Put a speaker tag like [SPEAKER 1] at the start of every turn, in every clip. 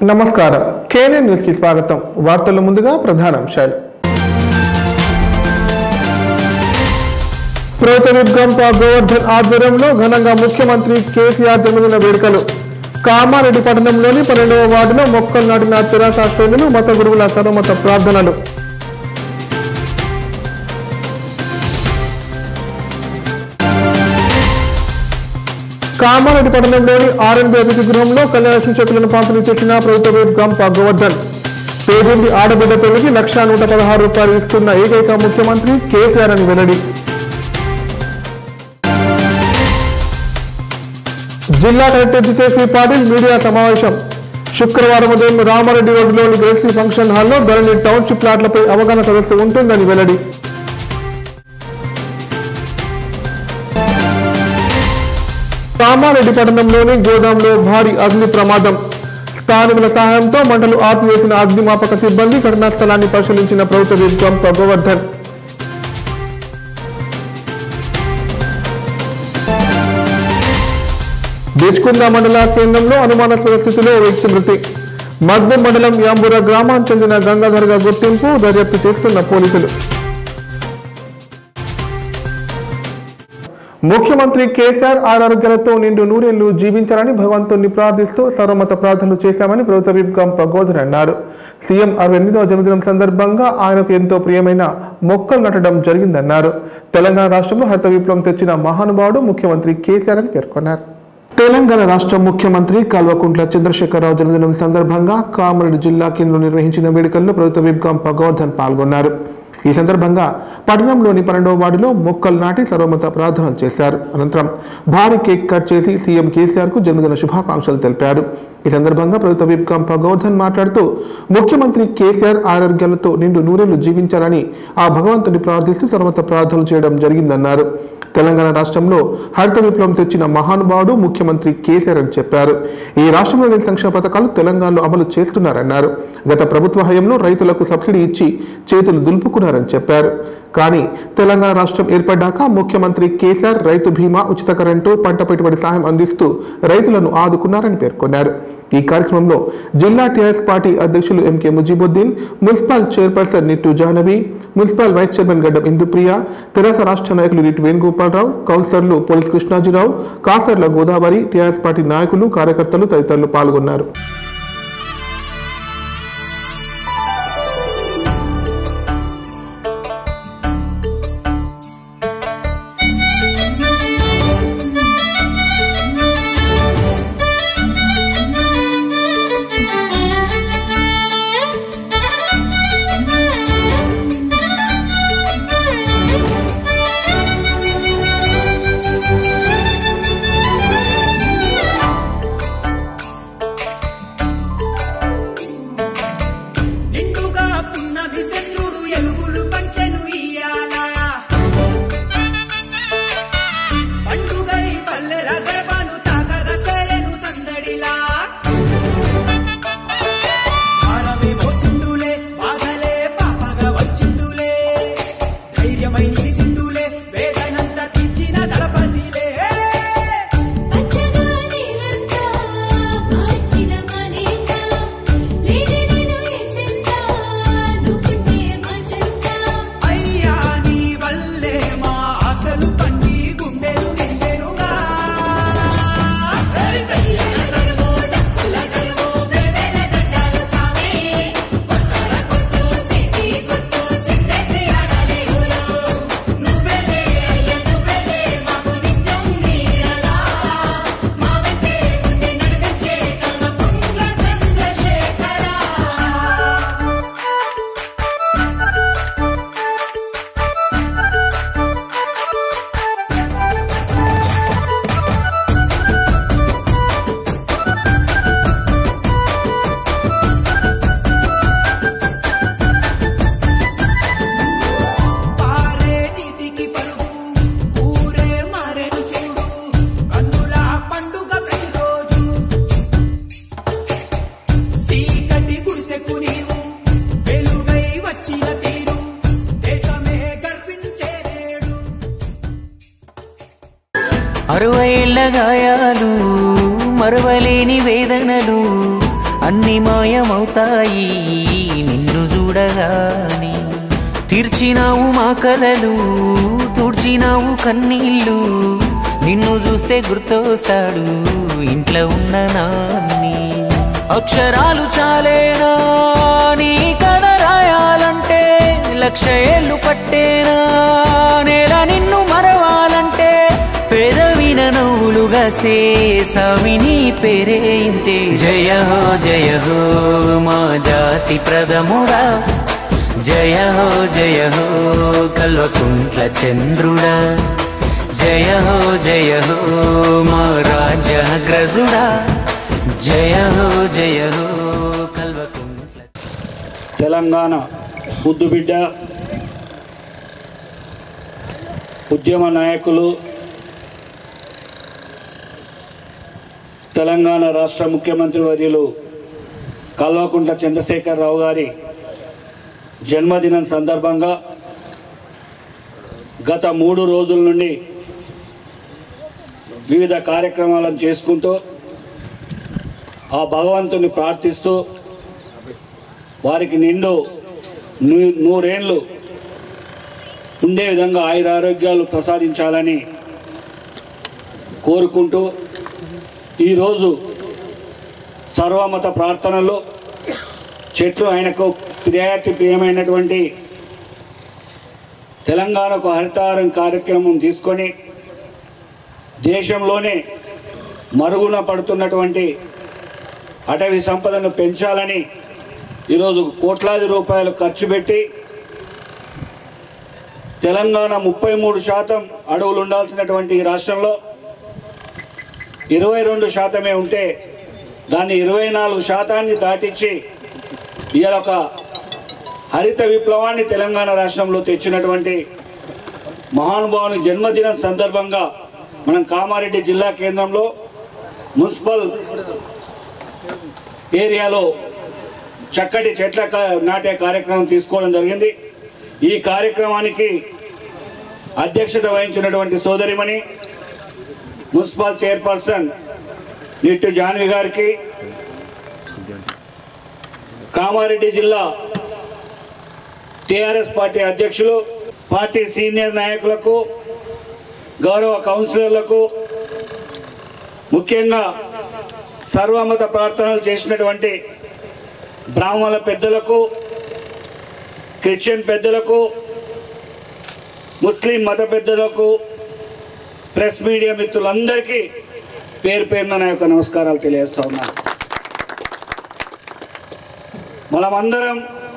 [SPEAKER 1] నమస్కారం కేనే న్యూస్ కి స్వాగతం వార్తల ముందుగా ప్రధానాంశాలు ప్రభుత్వ గంప గోవర్ధన్ ఆధ్వర్యంలో ఘనంగా ముఖ్యమంత్రి కేసీఆర్ జన్మదిన వేడుకలు కామారెడ్డి పట్టణంలోని పన్నెండవ వార్డులో మొక్కలు నాటిన తెరాస శ్రేణులు మత గురువుల సర్వమత ప్రార్థనలు కామారెడ్డి పట్టణంలోని ఆర్ఎన్బి అతిథి గృహంలో కళ్యాణ చెక్కులను పంపిణీ చేసిన ప్రభుత్వ వైపు గంప గోవర్ధన్ పేదింటి ఆడబిడ్డ పెళ్లికి లక్ష నూట పదహారు రూపాయలు ఇస్తున్న ఏకైక ముఖ్యమంత్రి కేసీఆర్ అని వెల్లడి జిల్లా collector Jitesh V Patil media సమావేశం శుక్రవారం ఉదయం రామారెడ్డి రోడ్డులోని గ్రేసీ ఫంక్షన్ హాల్లో ధరణి టౌన్షిప్ ప్లాట్లపై అవగాహన సదస్సు ఉంటుందని వెల్లడి కామారెడ్డి పట్టణంలోని గోదాంలో భారీ అగ్ని ప్రమాదం స్థానికుల సహాయంతో మంటలు ఆపివేసిన అగ్నిమాపక సిబ్బంది ఘటనా స్థలాన్ని పరిశీలించిన ప్రభుత్వ విప్ గంప గోవర్ధన్ బీచ్కుంద మండల కేంద్రంలో అనుమానాస్పద స్థితిలో ఓ వ్యక్తి మృతి మద్బం మండలం యాంబుర గ్రామానికి చెందిన గంగాధర్గా గుర్తింపు దర్యాప్తు చేస్తున్న పోలీసులు ముఖ్యమంత్రి కేసీఆర్ ఆరోగ్యాలతో నిండు నూరేళ్లు జీవించాలని భగవంతుణ్ణి ప్రార్థిస్తూ సర్వమత ప్రార్థనలు చేశామని ప్రభుత్వ విప్ గంప గోధర్ అన్నారు సీఎం అరవై ఎనిమిదవ జన్మదినం సందర్భంగా ఆయనకు ఎంతో ప్రియమైన మొక్కలు నాటడం జరిగిందన్నారు తెలంగాణ రాష్ట్రంలో హరిత విప్లవం తెచ్చిన మహానుభావుడు ముఖ్యమంత్రి కేసీఆర్ అని పేర్కొన్నారు తెలంగాణ రాష్ట్ర ముఖ్యమంత్రి కల్వకుంట్ల చంద్రశేఖరరావు జన్మదినం సందర్భంగా కామారెడ్డి జిల్లా కేంద్రంలో నిర్వహించిన వేడుకల్లో ప్రభుత్వ విప్ గంప గోవర్ధన్ పాల్గొన్నారు ఈ సందర్భంగా పట్టణంలోని పన్నెండవ వార్డులో మొక్కలు నాటి సర్వమత ప్రార్థనలు చేశారు అనంతరం భారీ కేక్ కట్ చేసి సీఎం కేసీఆర్ కు జన్మదిన శుభాకాంక్షలు తెలిపారు ఈ సందర్భంగా ప్రభుత్వ విప్ కంప గోవర్ధన్ మాట్లాడుతూ ముఖ్యమంత్రి కేసీఆర్ ఆరోగ్యాలతో నిండు నూరేళ్లు జీవించాలని ఆ భగవంతుని ప్రార్థిస్తూ సర్వమత ప్రార్థనలు చేయడం జరిగిందన్నారు తెలంగాణ రాష్ట్రంలో హరిత విప్లవం తెచ్చిన మహానుభావుడు ముఖ్యమంత్రి కేసీఆర్ అని చెప్పారు ఈ రాష్ట్రంలోని సంక్షేమ పథకాలు తెలంగాణలో అమలు చేస్తున్నారన్నారు గత ప్రభుత్వ హయాంలో రైతులకు సబ్సిడీ ఇచ్చి చేతులు దులుపుకున్నారని చెప్పారు కానీ తెలంగాణ రాష్ట్రం ఏర్పడ్డాక ముఖ్యమంత్రి కేసీఆర్ రైతు బీమా ఉచిత కరెంటు పంట పెట్టుబడి సాయం అందిస్తూ రైతులను ఆదుకున్నారని పేర్కొన్నారు ఈ కార్యక్రమంలో జిల్లా టీఆర్ఎస్ పార్టీ అధ్యక్షులు M K Mujeebuddin municipal chairperson Nittu Jahnavi municipal vice chairman Gaddam Indupriya తెరాస రాష్ట్ర నాయకులు నిట్టు వేణుగోపాలరావు కౌన్సిలర్లు police Krishnajirao Kasarla Godavari TRS party నాయకులు కార్యకర్తలు తదితరులు పాల్గొన్నారు
[SPEAKER 2] నిండుగా పున్నమి చంద్రుడు ఎలుగులు పంచెను ఇయ్యాల పండుగై పల్లెల గడపను తాకగా సేరెను సందడిలా భారమే మోసిండులే బాధలే పాపగా వచ్చిండులే ధైర్యమై నిలిసిండులే వేదనంత తీర్చిన దళపతిలే
[SPEAKER 3] పచ్చగా నీలంతా మార్చిన మనేత లేని లేను ఈ చింత నువ్వుంటే మా చింత
[SPEAKER 2] అయ్యా నీ వల్లే మా అసలు పండి గుండెలు నిండెనుగా
[SPEAKER 3] లగరువు డక్కుల గరువు వెవెల దండాలు సామే కొత్తర కొట్టు సిటీ కొట్టు సిందేసి ఆడాలి ఊరు నువ్వెలే అయ్య నువ్వెలే మాకు నిత్యం నీడలా మా వెంటే ఉండి నడిపించే కల్వకుంట్ల చంద్రశేఖర
[SPEAKER 2] పారే నీతికి పరుగు ఊరే మారేను చూడు కన్నుల పండుగ ప్రతిరోజు సీకటి గుడిసెకు నీవు వెలుగై వచ్చిన తీరు దేశమే గర్వించే నేడు
[SPEAKER 4] అరవైళ్ళ గాయాలు మరవలేని వేదనలు అన్ని మాయమవుతాయి నిన్ను చూడగాని తీర్చినావు మా కలలు తుడిచినావు కన్నీళ్ళు నిన్ను చూస్తే గుర్తొస్తాడు ఇంట్లో ఉన్న నాన్ని అక్షరాలు చాలేనా నీ కథ రాయాలంటే లక్ష ఏళ్ళు పట్టేనా నేల నిన్ను మరవాలంటే పెదవిన నవ్వులుగా సేసామిని పేరే ఇంటే జయ హో జయ హో మా జాతి ప్రథముడా జయ హో జయ హో కల్వకుంట్ల చంద్రుడా జయ హో జయ హో మా రాజగ్రజుడా జయ హో జయ హో కల్వకుంట్ల
[SPEAKER 5] తెలంగాణ ముద్దుబిడ్డ ఉద్యమ నాయకులు తెలంగాణ రాష్ట్ర ముఖ్యమంత్రి వర్యులు కల్వకుంట్ల చంద్రశేఖరరావు గారి జన్మదినం సందర్భంగా గత మూడు రోజుల నుండి వివిధ కార్యక్రమాలను చేసుకుంటూ ఆ భగవంతుని ప్రార్థిస్తూ వారికి నిండు నూ- నూరేళ్ళు ఉండే విధంగా ఆయురారోగ్యాలు ప్రసాదించాలని కోరుకుంటూ ఈరోజు సర్వమత ప్రార్థనలో చెట్లు ఆయనకు ప్రియాతి ప్రియమైనటువంటి తెలంగాణకు హరితారం కార్యక్రమం తీసుకొని దేశంలోనే మరుగున పడుతున్నటువంటి అటవీ సంపదను పెంచాలని ఈరోజు కోట్లాది రూపాయలు ఖర్చు పెట్టి తెలంగాణ ముప్పై మూడు శాతం అడవులు ఉండాల్సినటువంటి ఈ రాష్ట్రంలో ఇరవై రెండు శాతమే ఉంటే దాన్ని ఇరవై నాలుగు శాతాన్ని దాటించి ఇవాళ ఒక హరిత విప్లవాన్ని తెలంగాణ రాష్ట్రంలో తెచ్చినటువంటి మహానుభావుని జన్మదినం సందర్భంగా మనం కామారెడ్డి జిల్లా కేంద్రంలో మున్సిపల్ ఏరియాలో చక్కటి చెట్ల కా- నాటే కార్యక్రమం తీసుకోవడం జరిగింది ఈ కార్యక్రమానికి అధ్యక్షత వహించినటువంటి సోదరిమణి మున్సిపల్ చైర్పర్సన్ నిట్టు జాన్వి గారికి కామారెడ్డి జిల్లా టిఆర్ఎస్ పార్టీ అధ్యక్షులు పార్టీ సీనియర్ నాయకులకు గౌరవ కౌన్సిలర్లకు ముఖ్యంగా సర్వమత ప్రార్థనలు చేసినటువంటి బ్రాహ్మణుల పెద్దలకు క్రిస్టియన్ పెద్దలకు ముస్లిం మత పెద్దలకు ప్రెస్ మీడియా మిత్రులందరికీ పేరు పేరున నా యొక్క నమస్కారాలు తెలియజేస్తా ఉన్నాను మనమందరం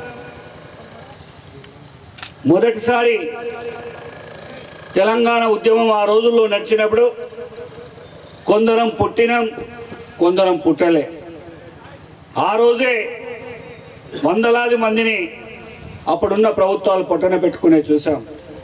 [SPEAKER 5] మొదటిసారి తెలంగాణ ఉద్యమం ఆ రోజుల్లో నడిచినప్పుడు కొందరం పుట్టినాం కొందరం పుట్టలే ఆ రోజే వందలాది మందిని అప్పుడున్న ప్రభుత్వాలు పొట్టన పెట్టుకునే చూసాం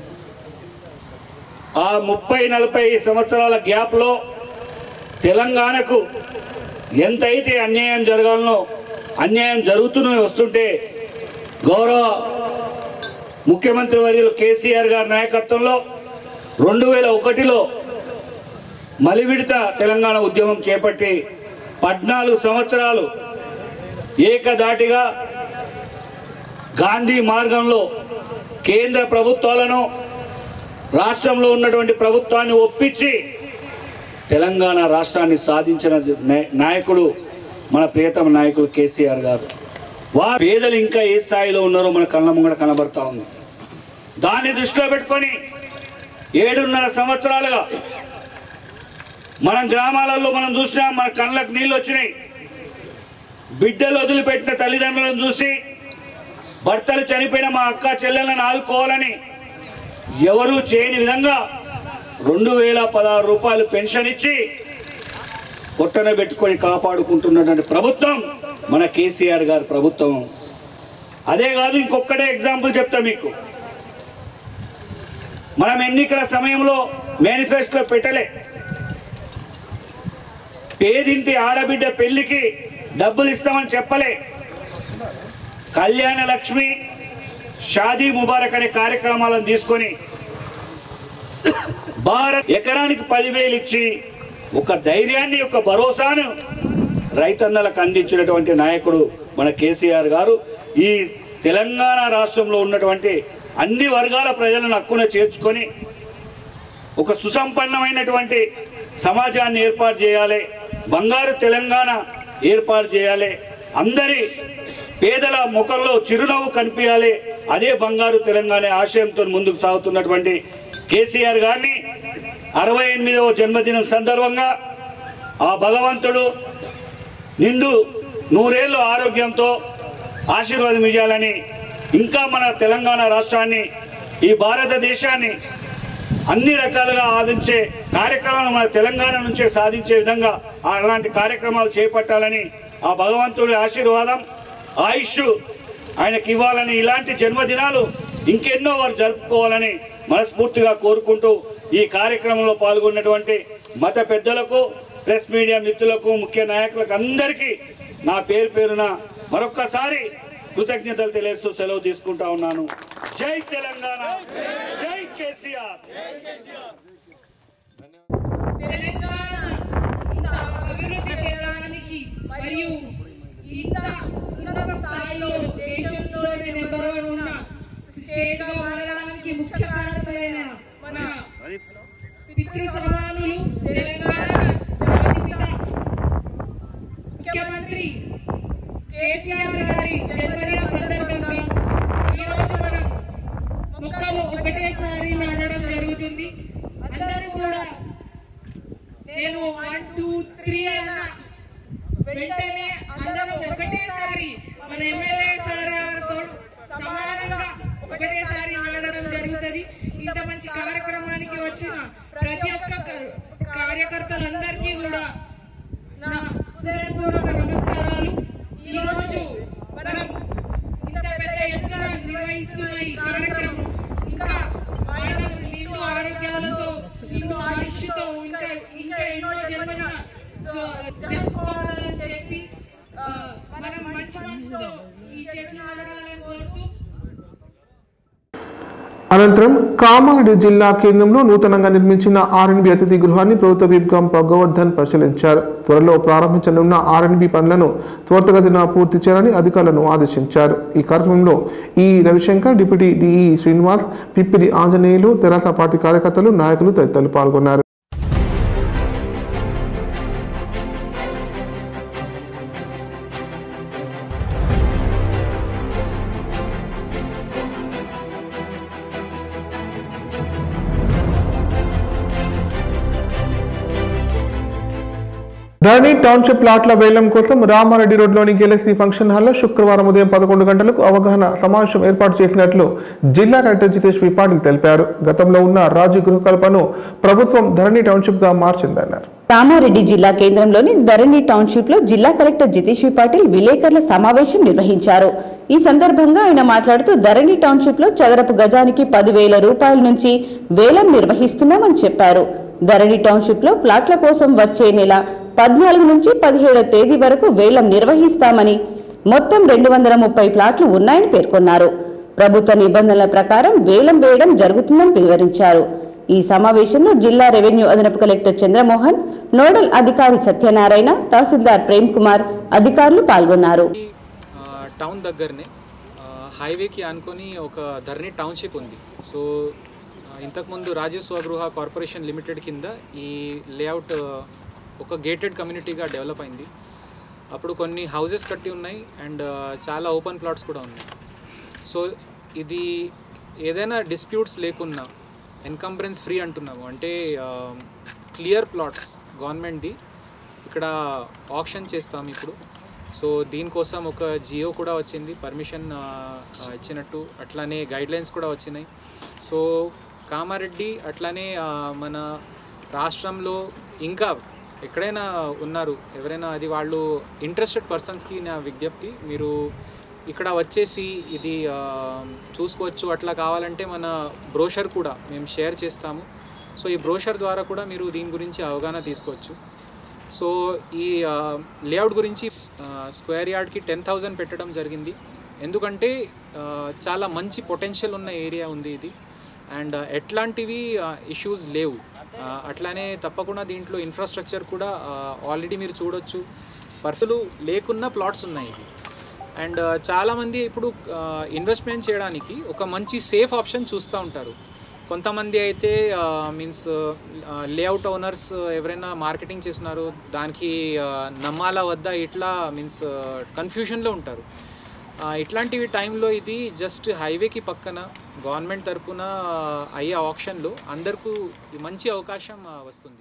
[SPEAKER 5] ఆ ముప్పై నలభై సంవత్సరాల గ్యాప్లో తెలంగాణకు ఎంతైతే అన్యాయం జరగాలనో అన్యాయం జరుగుతూనే వస్తుంటే గౌరవ ముఖ్యమంత్రి వర్యులు కేసీఆర్ గారి నాయకత్వంలో రెండు వేల ఒకటిలో మలివిడత తెలంగాణ ఉద్యమం చేపట్టి పద్నాలుగు సంవత్సరాలు ఏకదాటిగా గాంధీ మార్గంలో కేంద్ర ప్రభుత్వాలను రాష్ట్రంలో ఉన్నటువంటి ప్రభుత్వాన్ని ఒప్పించి తెలంగాణ రాష్ట్రాన్ని సాధించిన నాయ- నాయకుడు మన ప్రియతమ నాయకుడు కేసీఆర్ గారు వారు పేదలు ఇంకా ఏ స్థాయిలో ఉన్నారో మన కళ్ళ ముంగడ కనబడతా ఉంది దాన్ని దృష్టిలో పెట్టుకొని ఏడున్నర సంవత్సరాలుగా మనం గ్రామాలలో మనం చూసినాం మన కళ్ళకు నీళ్ళు వచ్చినాయి బిడ్డలు వదిలిపెట్టిన తల్లిదండ్రులను చూసి భర్తలు చనిపోయిన మా అక్క చెల్లెలను ఆదుకోవాలని ఎవరూ చేయని విధంగా రెండు వేల పదహారు రూపాయలు పెన్షన్ ఇచ్చి కొట్టన పెట్టుకొని కాపాడుకుంటున్నటువంటి ప్రభుత్వం మన కేసీఆర్ గారి ప్రభుత్వం అదే కాదు ఇంకొక్కటే ఎగ్జాంపుల్ చెప్తా మీకు మనం ఎన్నికల సమయంలో మేనిఫెస్టో పెట్టలే పేదింటి ఆడబిడ్డ పెళ్లికి డబ్బులు ఇస్తామని చెప్పలే కళ్యాణ లక్ష్మి షాదీ ముబారక్ అనే కార్యక్రమాలను తీసుకొని భారత్ ఎకరానికి పదివేలు ఇచ్చి ఒక ధైర్యాన్ని ఒక భరోసాను రైతన్నలకు అందించినటువంటి నాయకుడు మన కేసీఆర్ గారు ఈ తెలంగాణ రాష్ట్రంలో ఉన్నటువంటి అన్ని వర్గాల ప్రజలను హక్కున చేర్చుకొని ఒక సుసంపన్నమైనటువంటి సమాజాన్ని ఏర్పాటు చేయాలి బంగారు తెలంగాణ ఏర్పాటు చేయాలి అందరి పేదల ముఖంలో చిరునవ్వు కనిపించాలి అదే బంగారు తెలంగాణ ఆశయంతో ముందుకు సాగుతున్నటువంటి కేసీఆర్ గారిని అరవై ఎనిమిదవ జన్మదినం సందర్భంగా ఆ భగవంతుడు నిండు నూరేళ్ళు ఆరోగ్యంతో ఆశీర్వాదం ఇవ్వాలని ఇంకా మన తెలంగాణ రాష్ట్రాన్ని ఈ భారతదేశాన్ని అన్ని రకాలుగా ఆదించే కార్యక్రమాలు మన తెలంగాణ నుంచే సాధించే విధంగా అలాంటి కార్యక్రమాలు చేపట్టాలని ఆ భగవంతుడి ఆశీర్వాదం ఆయుష్ ఆయనకి ఇవ్వాలని ఇలాంటి జన్మదినాలు ఇంకెన్నో వారు జరుపుకోవాలని మనస్ఫూర్తిగా కోరుకుంటూ ఈ కార్యక్రమంలో పాల్గొన్నటువంటి మత పెద్దలకు ప్రెస్ మీడియా మిత్రులకు ముఖ్య నాయకులకు అందరికీ నా పేరు పేరున మరొక్కసారి కృతజ్ఞతలు తెలియజేస్తూ సెలవు తీసుకుంటా ఉన్నాను జై తెలంగాణ జై కేసీఆర్
[SPEAKER 6] తెలంగాణ ఇంత అభివృద్ధి చేయడానికి మరియు ఇంత ఉన్నత స్థాయిలో దేశంలోనే నెంబర్ వన్ ఉన్న స్టేట్ గా మారడానికి ముఖ్య కారణమైన మన పితృ సమానులు తెలంగాణ జాతిపిత ముఖ్యమంత్రి కేసీఆర్ గారి జన్మదిన సందర్భంగా ఈ రోజు మనం మొక్కలు ఒకటేసారి నాటడం జరుగుతుంది అందరూ కూడా నేను వన్ టూ త్రీ అన్న వెంటనే అందరూ ఒకటేసారి మన ఎమ్మెల్యే సార్ గారితో సమానంగా ఒకటేసారి నాటడం జరుగుతుంది ఇంత మంచి కార్యక్రమానికి వచ్చిన ప్రతి ఒక్క క- కార్యకర్తలందరికీ కూడా నా హృదయపూర్వక నమస్కారాలు ఈ రోజు మనం ఇంత పెద్ద ఎత్తున నిర్వహిస్తున్న ఈ కార్యక్రమం ఇంకా ఆయన నిండు ఆరోగ్యాలతో నిండు ఆయుష్తో ఇంకా ఇంకా ఎన్నో జన్మదిన సో జరుపుకోవాలని చెప్పి ఆ, మనం మంచి మనసుతో ఈ చెట్లు నాటాలని కోరుతూ
[SPEAKER 1] అనంతరం కామారెడ్డి జిల్లా కేంద్రంలో నూతనంగా నిర్మించిన ఆర్ఎన్బి అతిథి గృహాన్ని ప్రభుత్వ విప్ గంప గోవర్ధన్ పరిశీలించారు త్వరలో ప్రారంభించనున్న ఆర్ఎన్బి పనులను త్వరితగతిన పూర్తి చేయాలని అధికారులను ఆదేశించారు ఈ కార్యక్రమంలో E Ravishankar deputy DE Srinivas Pippidi Anjaneyulu తెరాస పార్టీ కార్యకర్తలు నాయకులు తదితరులు పాల్గొన్నారు ధరణి టౌన్షిప్ ప్లాట్ల వేలం కోసం రామారెడ్డి రోడ్లోని గెలక్సీ ఫంక్షన్ హాల్లో శుక్రవారం ఉదయం పదకొండు గంటలకు అవగాహన సమావేశం ఏర్పాటు చేసినట్లు జిల్లా కలెక్టర్ జితేష్ వి పాటిల్ తెలిపారు గతంలో ఉన్న రాజు గృహకల్పను ప్రభుత్వం ధరణి టౌన్షిప్ గా మార్చిందన్నారు
[SPEAKER 7] రామారెడ్డి జిల్లా కేంద్రంలోని ధరణి టౌన్షిప్ లో జిల్లా కలెక్టర్ జితేష్ వి పాటిల్ విలేకరుల సమావేశం నిర్వహించారు ఈ సందర్భంగా ఆయన మాట్లాడుతూ ధరణి టౌన్షిప్ లో చదరపు గజానికి పదివేల రూపాయల నుంచి వేలం నిర్వహిస్తున్నామని చెప్పారు ధరణి టౌన్షిప్ లో ప్లాట్ల కోసం వచ్చే నెల పద్నాలుగు నుంచి పదిహేడవ తేదీ వరకు వేలం నిర్వహిస్తామని మొత్తం రెండు వందల ముప్పై ప్లాట్లు ఉన్నాయని పేర్కొన్నారు ప్రభుత్వ నిబంధనల ప్రకారం వేలం వేయడం జరుగుతుందని వివరించారు ఈ సమావేశంలో జిల్లా రెవెన్యూ అదనపు కలెక్టర్ చంద్రమోహన్ నోడల్ అధికారి సత్యనారాయణ తహసీల్దార్ ప్రేమ్ కుమార్ అధికారులు పాల్గొన్నారు
[SPEAKER 8] ఆ, టౌన్ దగ్గరనే ఆ, హైవేకి ఆనుకొని ఒక ధరణి టౌన్షిప్ ఉంది సో ఆ, ఇంతకుముందు రాజీవ్ స్వగృహ కార్పొరేషన్ లిమిటెడ్ కింద ఈ లేఅవుట్ ఆ, ఒక గేటెడ్ కమ్యూనిటీగా డెవలప్ అయింది అప్పుడు కొన్ని హౌసెస్ కట్టి ఉన్నాయి అండ్ ఆ, చాలా ఓపెన్ ప్లాట్స్ కూడా ఉన్నాయి సో ఇది ఏదైనా డిస్ప్యూట్స్ లేకున్నా ఎన్కంబరెన్స్ ఫ్రీ అంటున్నాము అంటే క్లియర్ ప్లాట్స్ గవర్నమెంట్ది ఇక్కడ ఆప్షన్ చేస్తాం ఇప్పుడు సో దీనికోసం ఒక జియో కూడా వచ్చింది పర్మిషన్ ఇచ్చినట్టు అట్లానే గైడ్లైన్స్ కూడా వచ్చినాయి సో కామారెడ్డి అట్లానే ఆ, మన రాష్ట్రంలో ఇంకా ఎక్కడైనా ఉన్నారు ఎవరైనా అది వాళ్ళు ఇంట్రెస్టెడ్ పర్సన్స్కి నా విజ్ఞప్తి మీరు ఇక్కడ వచ్చేసి ఇది ఆ, చూసుకోవచ్చు అట్లా కావాలంటే మన బ్రోషర్ కూడా మేము షేర్ చేస్తాము సో ఈ బ్రోషర్ ద్వారా కూడా మీరు దీని గురించి అవగాహన తీసుకోవచ్చు సో ఈ లేఅవుట్ గురించి స్క్వేర్ యార్డ్కి టెన్ థౌజండ్ పెట్టడం జరిగింది ఎందుకంటే ఆ, చాలా మంచి పొటెన్షియల్ ఉన్న ఏరియా ఉంది ఇది అండ్ ఎట్లాంటివి ఇష్యూస్ లేవు ఆ, అట్లానే తప్పకుండా దీంట్లో ఇన్ఫ్రాస్ట్రక్చర్ కూడా ఆల్రెడీ మీరు చూడొచ్చు పర్ఫులు లేకున్న ప్లాట్స్ ఉన్నాయి ఇవి అండ్ చాలామంది ఇప్పుడు ఇన్వెస్ట్మెంట్ చేయడానికి ఒక మంచి సేఫ్ ఆప్షన్ చూస్తూ ఉంటారు కొంతమంది అయితే మీన్స్ లేఅవుట్ ఓనర్స్ ఎవరైనా మార్కెటింగ్ చేస్తున్నారు దానికి ఆ, నమ్మాలా వద్దా ఇట్లా మీన్స్ కన్ఫ్యూజన్లో ఉంటారు ఆ, ఇట్లాంటివి టైంలో ఇది జస్ట్ హైవేకి పక్కన గవర్నమెంట్ తరపున ఆ, అయ్యే ఆప్షన్లో అందరికీ మంచి అవకాశం ఆ, వస్తుంది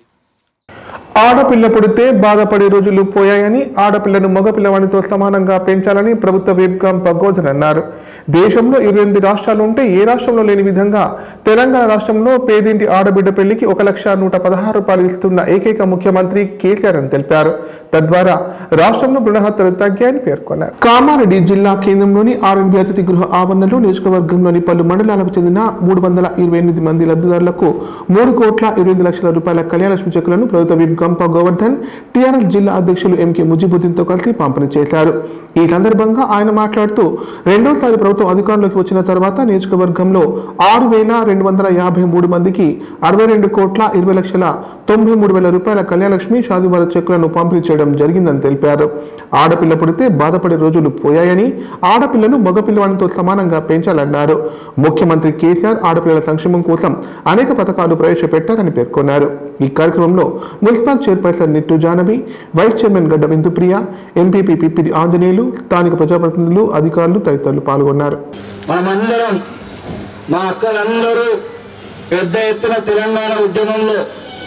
[SPEAKER 1] ఆడపిల్ల పుడితే బాధపడే రోజులు పోయాయని ఆడపిల్లను మగపిల్లవాడితో సమానంగా పెంచాలని ప్రభుత్వ విప్గాం పగోజన్ అన్నారు దేశంలో ఇరవై ఎనిమిది రాష్ట్రాలు ఉంటే ఏ రాష్ట్రంలో లేని విధంగా తెలంగాణ రాష్ట్రంలో పేదింటి ఆడబిడ్డ పెళ్లికి ఒక లక్ష నూట పదహారు రూపాయలు ఇస్తున్న ఏకైక ముఖ్యమంత్రి కేసీఆర్ అని తెలిపారు తద్వారా రాష్ట్రంలో బృహత్తలు తగ్గాయని పేర్కొన్నారు కామారెడ్డి జిల్లా కేంద్రంలోని ఆర్ఎన్బి అతిథి గృహ ఆవరణలో నియోజకవర్గంలోని పలు మండలాలకు చెందిన మూడు వందల ఇరవై ఎనిమిది మంది లబ్ధిదారులకు మూడు కోట్ల ఇరవై ఎనిమిది లక్షల రూపాయల కళ్యాణలక్ష్మి చెక్కులను ప్రభుత్వ విప్ గంప గోవర్ధన్ టీఆర్ఎస్ జిల్లా అధ్యక్షులు ఎంకే ముజిబుద్దీన్తో కలిసి పంపిణీ చేశారు ఈ సందర్భంగా ఆయన మాట్లాడుతూ రెండోసారి ప్రభుత్వం అధికారంలోకి వచ్చిన తర్వాత నియోజకవర్గంలో ఆరు వేల రెండు వందల యాభై మూడు మందికి అరవై రెండు కోట్ల ఇరవై లక్షల తొంభై మూడు వేల రూపాయల కళ్యాణలక్ష్మి షాదివార చెక్కులను పంపిణీ చేయడం జరిగిందని తెలిపారు ఆడపిల్ల పుడితే బాధపడే రోజులు పోయాయని ఆడపిల్లను మగపిల్లవాడితో సమానంగా పెంచాలన్నారు ముఖ్యమంత్రి కేసీఆర్ ఆడపిల్లల సంక్షేమం కోసం అనేక పథకాలు ప్రవేశపెట్టారని పేర్కొన్నారు ఈ కార్యక్రమంలో municipal chairperson Nittu Janavi vice chairman Gadda Bindupriya MPP పిప్పిది Anjaneyulu స్థానిక ప్రజాప్రతినిధులు అధికారులు తదితరులు పాల్గొన్నారు
[SPEAKER 5] మనమందరం మా అక్కలందరూ పెద్ద ఎత్తున తెలంగాణ ఉద్యమంలో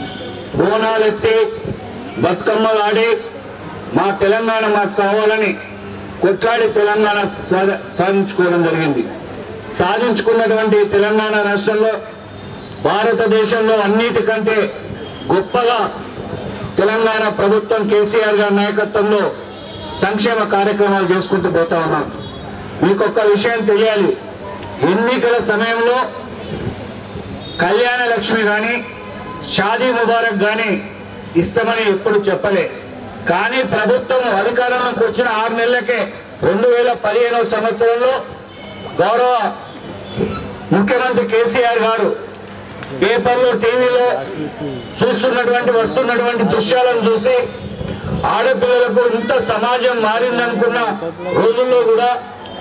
[SPEAKER 5] బోనాలెత్తి బతుకమ్మలు ఆడి మా తెలంగాణ మాకు కావాలని కొట్లాడి తెలంగాణ సాధ సాధించుకోవడం జరిగింది సాధించుకున్నటువంటి తెలంగాణ రాష్ట్రంలో భారతదేశంలో అన్నిటికంటే గొప్పగా తెలంగాణ ప్రభుత్వం కేసీఆర్ గారి నాయకత్వంలో సంక్షేమ కార్యక్రమాలు చేసుకుంటూ పోతా ఉన్నాం మీకు ఒక్క విషయం తెలియాలి ఎన్నికల సమయంలో కళ్యాణ లక్ష్మి కానీ షాదీ ముబారక్ కానీ ఇస్తామని ఎప్పుడు చెప్పలే కానీ ప్రభుత్వం అధికారంలోకి వచ్చిన ఆరు నెలలకే రెండు వేల పదిహేనవ సంవత్సరంలో గౌరవ ముఖ్యమంత్రి కేసీఆర్ గారు పేపర్లో టీవీలో చూస్తున్నటువంటి వస్తున్నటువంటి దృశ్యాలను చూసి ఆడపిల్లలకు ఇంత సమాజం మారిందనుకున్న రోజుల్లో కూడా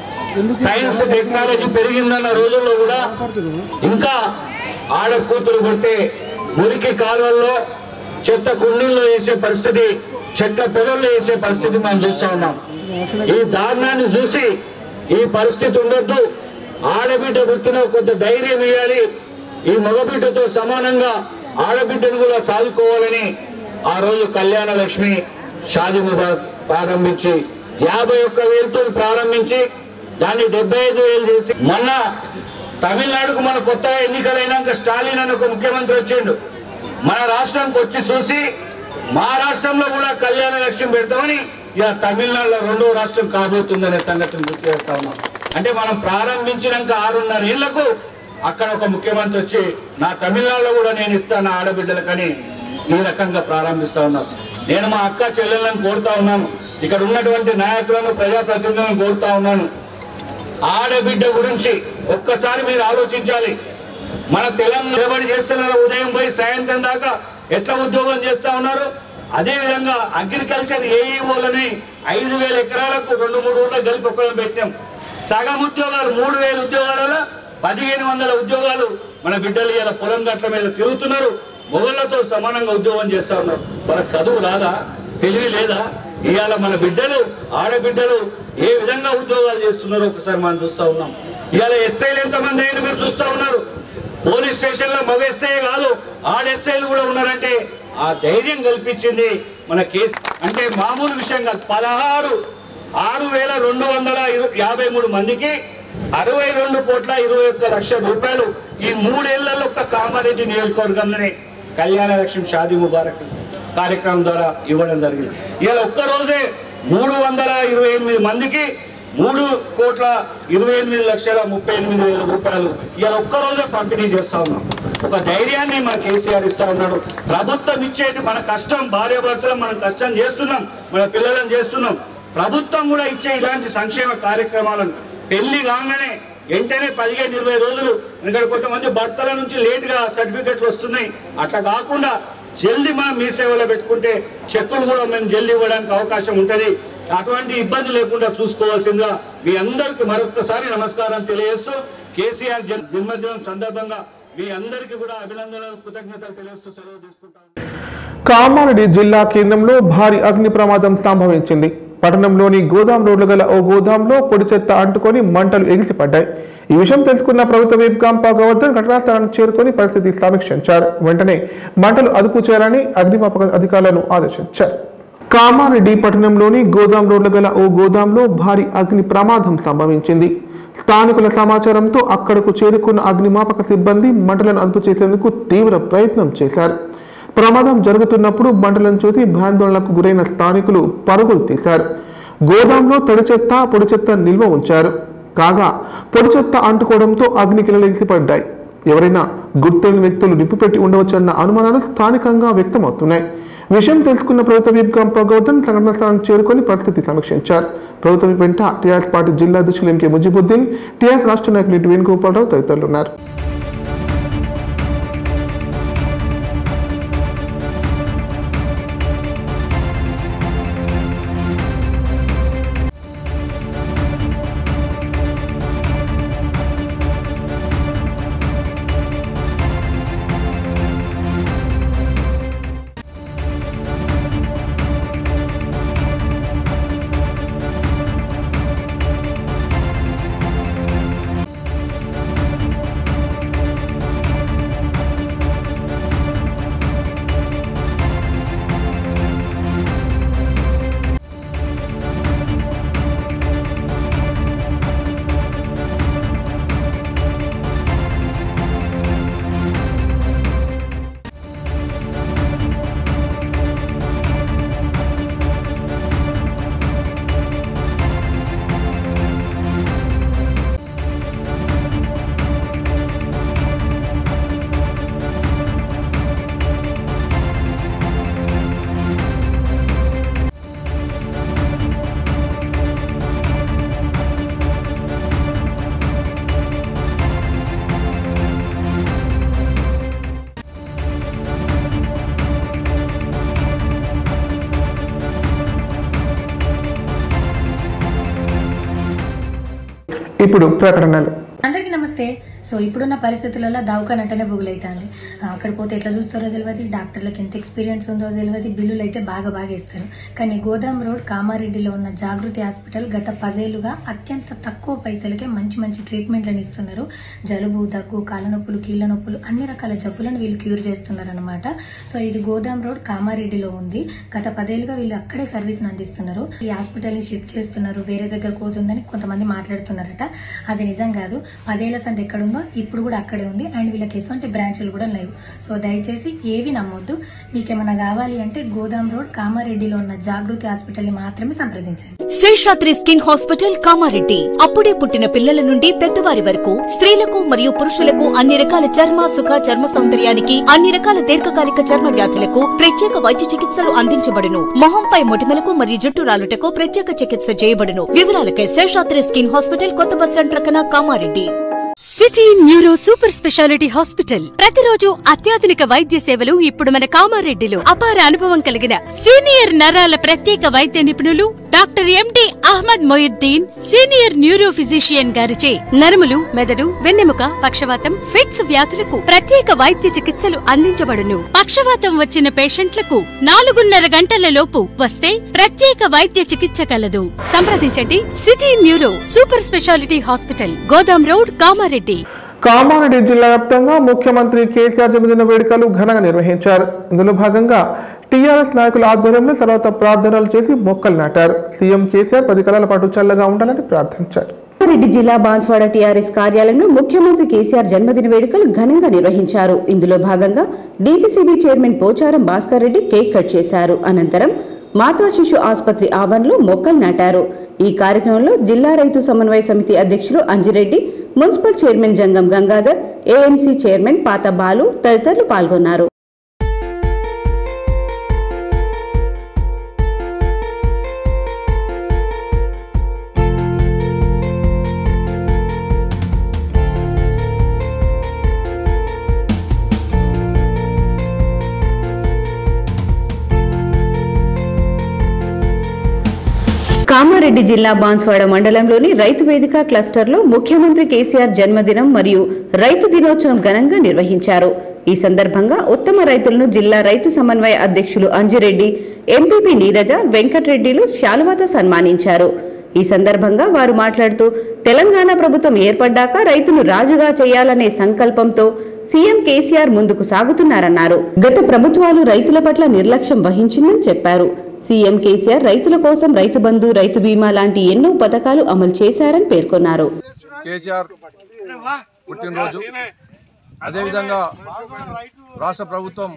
[SPEAKER 5] సైన్స్ టెక్నాలజీ పెరిగిందన్న రోజుల్లో కూడా ఇంకా ఆడ కూతురు పుడితే మురికి కాలువల్లో చెత్త కుండీల్లో వేసే పరిస్థితి చెట్ల పొదల్లో వేసే పరిస్థితి మనం చూస్తా ఉన్నాం ఈ దారుణాన్ని చూసి ఈ పరిస్థితి ఉండొద్దు ఆడబిడ్డ పుట్టిన కొంత ధైర్యం ఇవ్వాలి ఈ మగబిడ్డతో సమానంగా ఆడబిడ్డను కూడా సాదుకోవాలని ఆ రోజు కళ్యాణ లక్ష్మి షాది ముబారక్ ప్రారంభించి యాభై ఒక్క వేలతో ప్రారంభించి దాన్ని డెబ్బై ఐదు వేలు చేసి మొన్న తమిళనాడుకు మన కొత్తగా ఎన్నికలైనాక స్టాలిన్ అని ఒక ముఖ్యమంత్రి వచ్చిండు మన రాష్ట్రానికి వచ్చి చూసి మా రాష్ట్రంలో కూడా కళ్యాణ లక్ష్యం పెడతామని ఇక తమిళనాడులో రెండో రాష్ట్రం కాబోతుందనే సంగతిని గుర్తు చేస్తా ఉన్నాం అంటే మనం ప్రారంభించినాక ఆరున్నర ఏళ్లకు అక్కడ ఒక ముఖ్యమంత్రి వచ్చి నా తమిళనాడులో కూడా నేను ఇస్తాను ఆడబిడ్డలకని ఈ రకంగా ప్రారంభిస్తా ఉన్నారు నేను మా అక్క చెల్లెళ్ళని కోరుతా ఉన్నాను ఇక్కడ ఉన్నటువంటి నాయకులను ప్రజాప్రతినిధులను కోరుతా ఉన్నాను ఆడబిడ్డ గురించి ఒక్కసారి మీరు ఆలోచించాలి మన తెలంగాణ నిలబడి చేస్తున్నారు ఉదయం పోయి సాయంత్రం దాకా ఎట్లా ఉద్యోగం చేస్తా ఉన్నారు అదే విధంగా అగ్రికల్చర్ ఏఈఓలని ఐదు వేల ఎకరాలకు రెండు మూడు ఊర్లకు కలిపి ఒక్కరం పెట్టాం సగం ఉద్యోగాలు మూడు వేల ఉద్యోగాలలో పదిహేను వందల ఉద్యోగాలు మన బిడ్డలు ఇలా పొలం గట్ల మీద తిరుగుతున్నారు మొగళ్ళతో సమానంగా ఉద్యోగం చేస్తా ఉన్నారు వాళ్ళకి చదువు రాదా తెలివి లేదా ఇవాళ మన బిడ్డలు ఆడబిడ్డలు ఏ విధంగా ఉద్యోగాలు చేస్తున్నారో ఒకసారి మనం చూస్తా ఉన్నాం ఇవాళ ఎస్ఐలు ఎంతమంది అయినా మీరు చూస్తా ఉన్నారు పోలీస్ స్టేషన్ లో మగ ఎస్ఐ కాదు ఆడ ఎస్ఐలు కూడా ఉన్నారంటే ఆ ధైర్యం కల్పించింది మన కేసు అంటే మామూలు విషయం కాదు పదహారు ఆరు వేల రెండు వందల ఇరు- యాభై మూడు మందికి అరవై రెండు కోట్ల ఇరవై ఒక్క లక్షల రూపాయలు ఈ మూడేళ్లలో ఒక్క కామారెడ్డి నియోజకవర్గంలోనే కళ్యాణ లక్ష్మి షాదీ ముబారక్ కార్యక్రమం ద్వారా ఇవ్వడం జరిగింది ఇవాళ ఒక్క రోజే మూడు వందల ఇరవై ఎనిమిది మందికి మూడు కోట్ల ఇరవై ఎనిమిది లక్షల ముప్పై ఎనిమిది వేల రూపాయలు ఇవాళ ఒక్క రోజే పంపిణీ చేస్తా ఉన్నాం ఒక ధైర్యాన్ని మన కేసీఆర్ ఇస్తా ఉన్నాడు ప్రభుత్వం ఇచ్చేటి మన కష్టం భార్యాభర్తలు మనం కష్టం చేస్తున్నాం మన పిల్లలను చేస్తున్నాం ప్రభుత్వం కూడా ఇచ్చే ఇలాంటి సంక్షేమ కార్యక్రమాలను పెళ్లి కాగానే వెంటనే పదిహేను ఇరవై రోజులు ఇక్కడ కొంతమంది భర్తల నుంచి లేటుగా సర్టిఫికెట్లు వస్తున్నాయి అట్లా కాకుండా జల్దీ మనం మీ సేవలో పెట్టుకుంటే చెక్కులు కూడా మేము జల్దీ ఇవ్వడానికి అవకాశం ఉంటుంది అటువంటి ఇబ్బంది లేకుండా చూసుకోవాల్సిందిగా మీ అందరికీ మరొకసారి నమస్కారం తెలియజేస్తూ కేసీఆర్ జన్- జన్మదినం సందర్భంగా మీ అందరికీ కూడా అభినందనలు కృతజ్ఞతలు తెలియజేస్తూ సెలవు తీసుకుంటాను
[SPEAKER 1] కామారెడ్డి జిల్లా కేంద్రంలో భారీ అగ్ని ప్రమాదం సంభవించింది పట్టణంలోని గోదాం రోడ్లు గల ఓ గోదాంలో పొడి చెత్త అంటుకొని మంటలు ఎగిసిపడ్డాయి ఈ విషయం తెలుసుకున్న ప్రభుత్వ విప్ గంప గోవర్ధన్ ఘటనా స్థలానికి చేరుకొని పరిస్థితి సమీక్షించారు వెంటనే మంటలు అదుపు చేయాలని అగ్నిమాపక అధికారులను ఆదేశించారు కామారెడ్డి పట్టణంలోని గోదాం రోడ్ల గల ఓ గోదాంలో భారీ అగ్ని ప్రమాదం సంభవించింది స్థానికుల సమాచారంతో అక్కడకు చేరుకున్న అగ్నిమాపక సిబ్బంది మంటలను అదుపు చేసేందుకు తీవ్ర ప్రయత్నం చేశారు ప్రమాదం జరుగుతున్నప్పుడు మంటలను చూసి భయాందోళనకు గురైన స్థానికులు పరుగులు తీశారు గోదాంలో తడి చెత్త పొడి చెత్త నిల్వ ఉంచారు కాగా పొడి చెత్త అంటుకోవడంతో అగ్నికిలలు ఎగిసిపడ్డాయి ఎవరైనా గుర్తులేని వ్యక్తులు నిప్పుపెట్టి ఉండవచ్చన్న అనుమానాలు స్థానికంగా వ్యక్తమవుతున్నాయి విషయం తెలుసుకున్న ప్రభుత్వ విప్ గంప గౌతమ్ సంఘటన స్థలానికి చేరుకొని పరిస్థితి సమీక్షించారు ప్రభుత్వం వెంట టీఆర్ఎస్ పార్టీ జిల్లా అధ్యక్షులు ఎంకే ముజిబుద్దీన్ టీఆర్ఎస్ రాష్ట్ర నాయకులు ఇటు వేణుగోపాలరావు తదితరులు ఉన్నారు ఇప్పుడు ప్రకటనలు
[SPEAKER 9] అందరికీ నమస్తే సో ఇప్పుడున్న పరిస్థితులలో దవాఖాన అంటేనే బుగులైతుంది అక్కడ పోతే ఎట్లా చూస్తారో తెలియదు డాక్టర్లకు ఎంత ఎక్స్పీరియన్స్ ఉందో తెలియదు బిల్లులు అయితే బాగా బాగా ఇస్తారు కానీ గోదాం రోడ్ కామారెడ్డిలో ఉన్న జాగృతి హాస్పిటల్ గత పదేళ్లుగా అత్యంత తక్కువ పైసలకే మంచి మంచి ట్రీట్మెంట్లను ఇస్తున్నారు జలుబు దగ్గు కాళ్ళ నొప్పులు కీళ్ళ నొప్పులు అన్ని రకాల జబ్బులను వీళ్ళు క్యూర్ చేస్తున్నారు అనమాట సో ఇది గోదాం రోడ్ కామారెడ్డిలో ఉంది గత పదేళ్లుగా వీళ్ళు అక్కడే సర్వీస్ అందిస్తున్నారు ఈ హాస్పిటల్ ని షిఫ్ట్ చేస్తున్నారు వేరే దగ్గర పోతుందని కొంతమంది మాట్లాడుతున్నారట అది నిజం కాదు పదేళ్ల సంది ఎక్కడుందో ఇప్పుడు కూడా అక్కడే ఉంది అండ్ వీళ్ళకి ఎటువంటి బ్రాంచ్లు కూడా లేవు సో దయచేసి ఏవి నమ్మొద్దు మీకేమైనా కావాలి అంటే గోదాం రోడ్ కామారెడ్డిలో ఉన్న జాగృతి హాస్పిటల్ ని మాత్రమే సంప్రదించండి
[SPEAKER 10] శేషాద్రి స్కిన్ హాస్పిటల్ కామారెడ్డి అప్పుడే పుట్టిన పిల్లల నుండి పెద్దవారి వరకు స్త్రీలకు మరియు పురుషులకు అన్ని రకాల చర్మ సుఖ చర్మ సౌందర్యానికి అన్ని రకాల దీర్ఘకాలిక చర్మ వ్యాధులకు ప్రత్యేక వైద్య చికిత్సలు అందించబడును మొహంపై మొటిమలకు మరియు జుట్టు రాలుటకు ప్రత్యేక చికిత్స చేయబడును వివరాలకై శేషాద్రి స్కిన్ హాస్పిటల్ కొత్త బస్ స్టాండ్ ప్రక్కన Kamareddy
[SPEAKER 11] city neuro super speciality hospital ప్రతిరోజు అత్యాధునిక వైద్య సేవలు ఇప్పుడు మన కామారెడ్డిలో అపార అనుభవం కలిగిన సీనియర్ నరాల ప్రత్యేక వైద్య నిపుణులు doctor MD Ahmed Moinuddin senior neuro physician గారిచే నరములు మెదడు వెన్నెముక పక్షవాతం ఫిట్స్ వ్యాధులకు ప్రత్యేక వైద్య చికిత్సలు అందించబడును పక్షవాతం వచ్చిన పేషెంట్లకు నాలుగున్నర గంటల లోపు వస్తే ప్రత్యేక వైద్య చికిత్స కలదు సంప్రదించండి city neuro super speciality hospital గోదాం రోడ్ కామారెడ్డి
[SPEAKER 1] కామారెడ్డి జిల్లా వ్యాప్తంగా ముఖ్యమంత్రి కేసీఆర్ జన్మదిన వేడుకలు ఘనంగా నిర్వహించారు ఇందులో భాగంగా టీఆర్ఎస్ నాయకుల ఆధ్వర్యంలో తర్వాత ప్రార్థనలు చేసి మొక్కలు నాటారు సీఎం కేసీఆర్ పది కాలాల పాటు చల్లగా ఉండాలని ప్రార్థించారు
[SPEAKER 7] రంగారెడ్డి జిల్లా బాన్స్వాడ టీఆర్ఎస్ కార్యాలయంలో ముఖ్యమంత్రి కేసీఆర్ జన్మదిన వేడుకలు ఘనంగా నిర్వహించారు ఇందులో భాగంగా DCCB chairman Pocharam Bhaskar Reddy cake cut చేశారు అనంతరం మాతా శిశు ఆసుపత్రి ఆవరణలో మొక్కలు నాటారు ఈ కార్యక్రమంలో జిల్లా రైతు సమన్వయ సమితి అధ్యక్షులు Anjireddy municipal chairman Jangam Gangadhar AMC chairman పాత బాలు తదితరులు పాల్గొన్నారు కామారెడ్డి జిల్లా బాన్స్వాడ మండలంలోని రైతు వేదిక క్లస్టర్లో ముఖ్యమంత్రి కేసీఆర్ జన్మదినం మరియు రైతు దినోత్సవం ఘనంగా నిర్వహించారు ఈ సందర్భంగా ఉత్తమ రైతులను జిల్లా రైతు సమన్వయ అధ్యక్షులు అంజిరెడ్డి ఎంపీపీ నీరజ వెంకటరెడ్డిలు శాలువాతో సన్మానించారు ఈ సందర్భంగా వారు మాట్లాడుతూ తెలంగాణ ప్రభుత్వం ఏర్పడ్డాక రైతును రాజుగా చేయాలనే సంకల్పంతో సీఎం కేసీఆర్ ముందుకు సాగుతున్నారన్నారు గత ప్రభుత్వాలు రైతుల పట్ల నిర్లక్ష్యం వహించిందని చెప్పారు సీఎం కేసీఆర్ రైతుల కోసం రైతు బంధు రైతు బీమా లాంటి ఎన్నో పథకాలు అమలు చేశారని పేర్కొన్నారు
[SPEAKER 12] కేసీఆర్ పుట్టినరోజు అదేవిధంగా రాష్ట్ర ప్రభుత్వం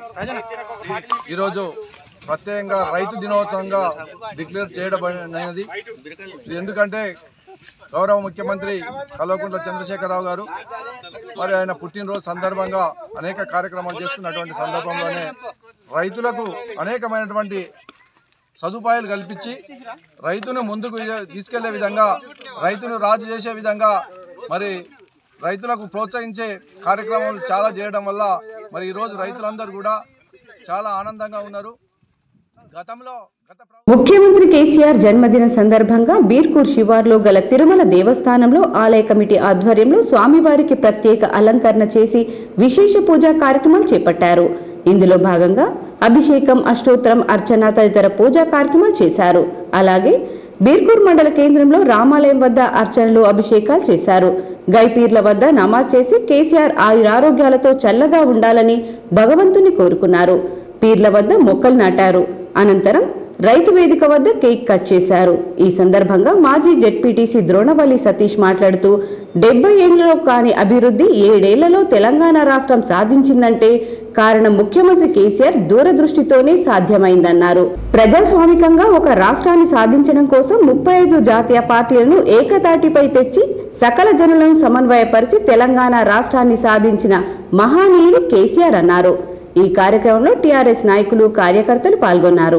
[SPEAKER 12] ఈరోజు ప్రత్యేకంగా రైతు దినోత్సవంగా డిక్లేర్ చేయడమైనది ఇది ఎందుకంటే గౌరవ ముఖ్యమంత్రి కల్వకుంట్ల చంద్రశేఖరరావు గారు మరి ఆయన పుట్టినరోజు సందర్భంగా అనేక కార్యక్రమాలు చేస్తున్నటువంటి సందర్భంలోనే రైతులకు అనేకమైనటువంటి సదుపాయాలు కల్పించి రైతును ముందుకు తీసుకెళ్లే విధంగా రైతును రాజు చేసే విధంగా మరి రైతులకు ప్రోత్సహించే కార్యక్రమాలు చాలా చేయడం వల్ల మరి ఈరోజు రైతులందరూ కూడా చాలా ఆనందంగా ఉన్నారు గతంలో గత
[SPEAKER 7] ముఖ్యమంత్రి కేసీఆర్ జన్మదిన సందర్భంగా బీర్కూర్ శివార్లో గల తిరుమల దేవస్థానంలో ఆలయ కమిటీ ఆధ్వర్యంలో స్వామివారికి ప్రత్యేక అలంకరణ చేసి విశేష పూజా కార్యక్రమాలు చేపట్టారు ఇందులో భాగంగా అభిషేకం అష్టోత్తరం అర్చన తదితర పూజా కార్యక్రమాలు చేశారు అలాగే బీర్కూర్ మండల కేంద్రంలో రామాలయం వద్ద అర్చనలు అభిషేకాలు చేశారు గైపీర్ల వద్ద నమాజ్ చేసి కేసీఆర్ ఆయురారోగ్యాలతో చల్లగా ఉండాలని భగవంతుని కోరుకున్నారు పీర్ల వద్ద మొక్కలు నాటారు అనంతరం రైతు వేదిక వద్ద కేక్ కట్ చేశారు ఈ సందర్భంగా మాజీ జెడ్పీటీసీ ద్రోణవల్లి సతీష్ మాట్లాడుతూ డెబ్బై ఏళ్లలో కాని అభివృద్ధి ఏడేళ్లలో తెలంగాణ రాష్ట్రం సాధించిందంటే కారణం ముఖ్యమంత్రి కేసీఆర్ దూరదృష్టితోనే సాధ్యమైందన్నారు ప్రజాస్వామికంగా ఒక రాష్ట్రాన్ని సాధించడం కోసం ముప్పై ఐదు జాతీయ పార్టీలను ఏకతాటిపై తెచ్చి సకల జనులను సమన్వయపరిచి తెలంగాణ రాష్ట్రాన్ని సాధించిన మహానీయుడు కేసీఆర్ అన్నారు ఈ కార్యక్రమంలో టీఆర్ఎస్ నాయకులు కార్యకర్తలు పాల్గొన్నారు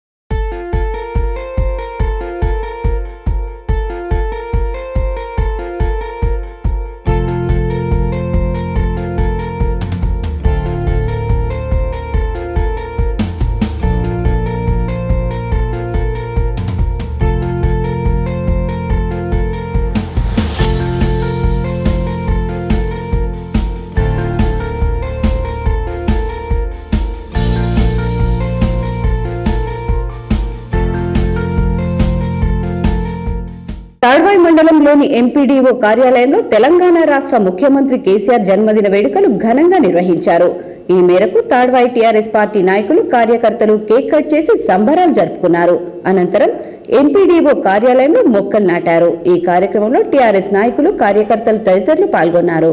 [SPEAKER 7] తాడ్వాయి మండలంలోని ఎంపీడీఓ కార్యాలయంలో తెలంగాణ రాష్ట్ర ముఖ్యమంత్రి కేసీఆర్ జన్మదిన వేడుకలు ఘనంగా నిర్వహించారు ఈ మేరకు తాడ్వాయి టీఆర్ఎస్ పార్టీ నాయకులు కార్యకర్తలు కేక్ కట్ చేసి సంబరాలు జరుపుకున్నారు అనంతరం ఎంపీడీఓ కార్యాలయంలో మొక్కలు నాటారు ఈ కార్యక్రమంలో టీఆర్ఎస్ నాయకులు కార్యకర్తలు తదితరులు పాల్గొన్నారు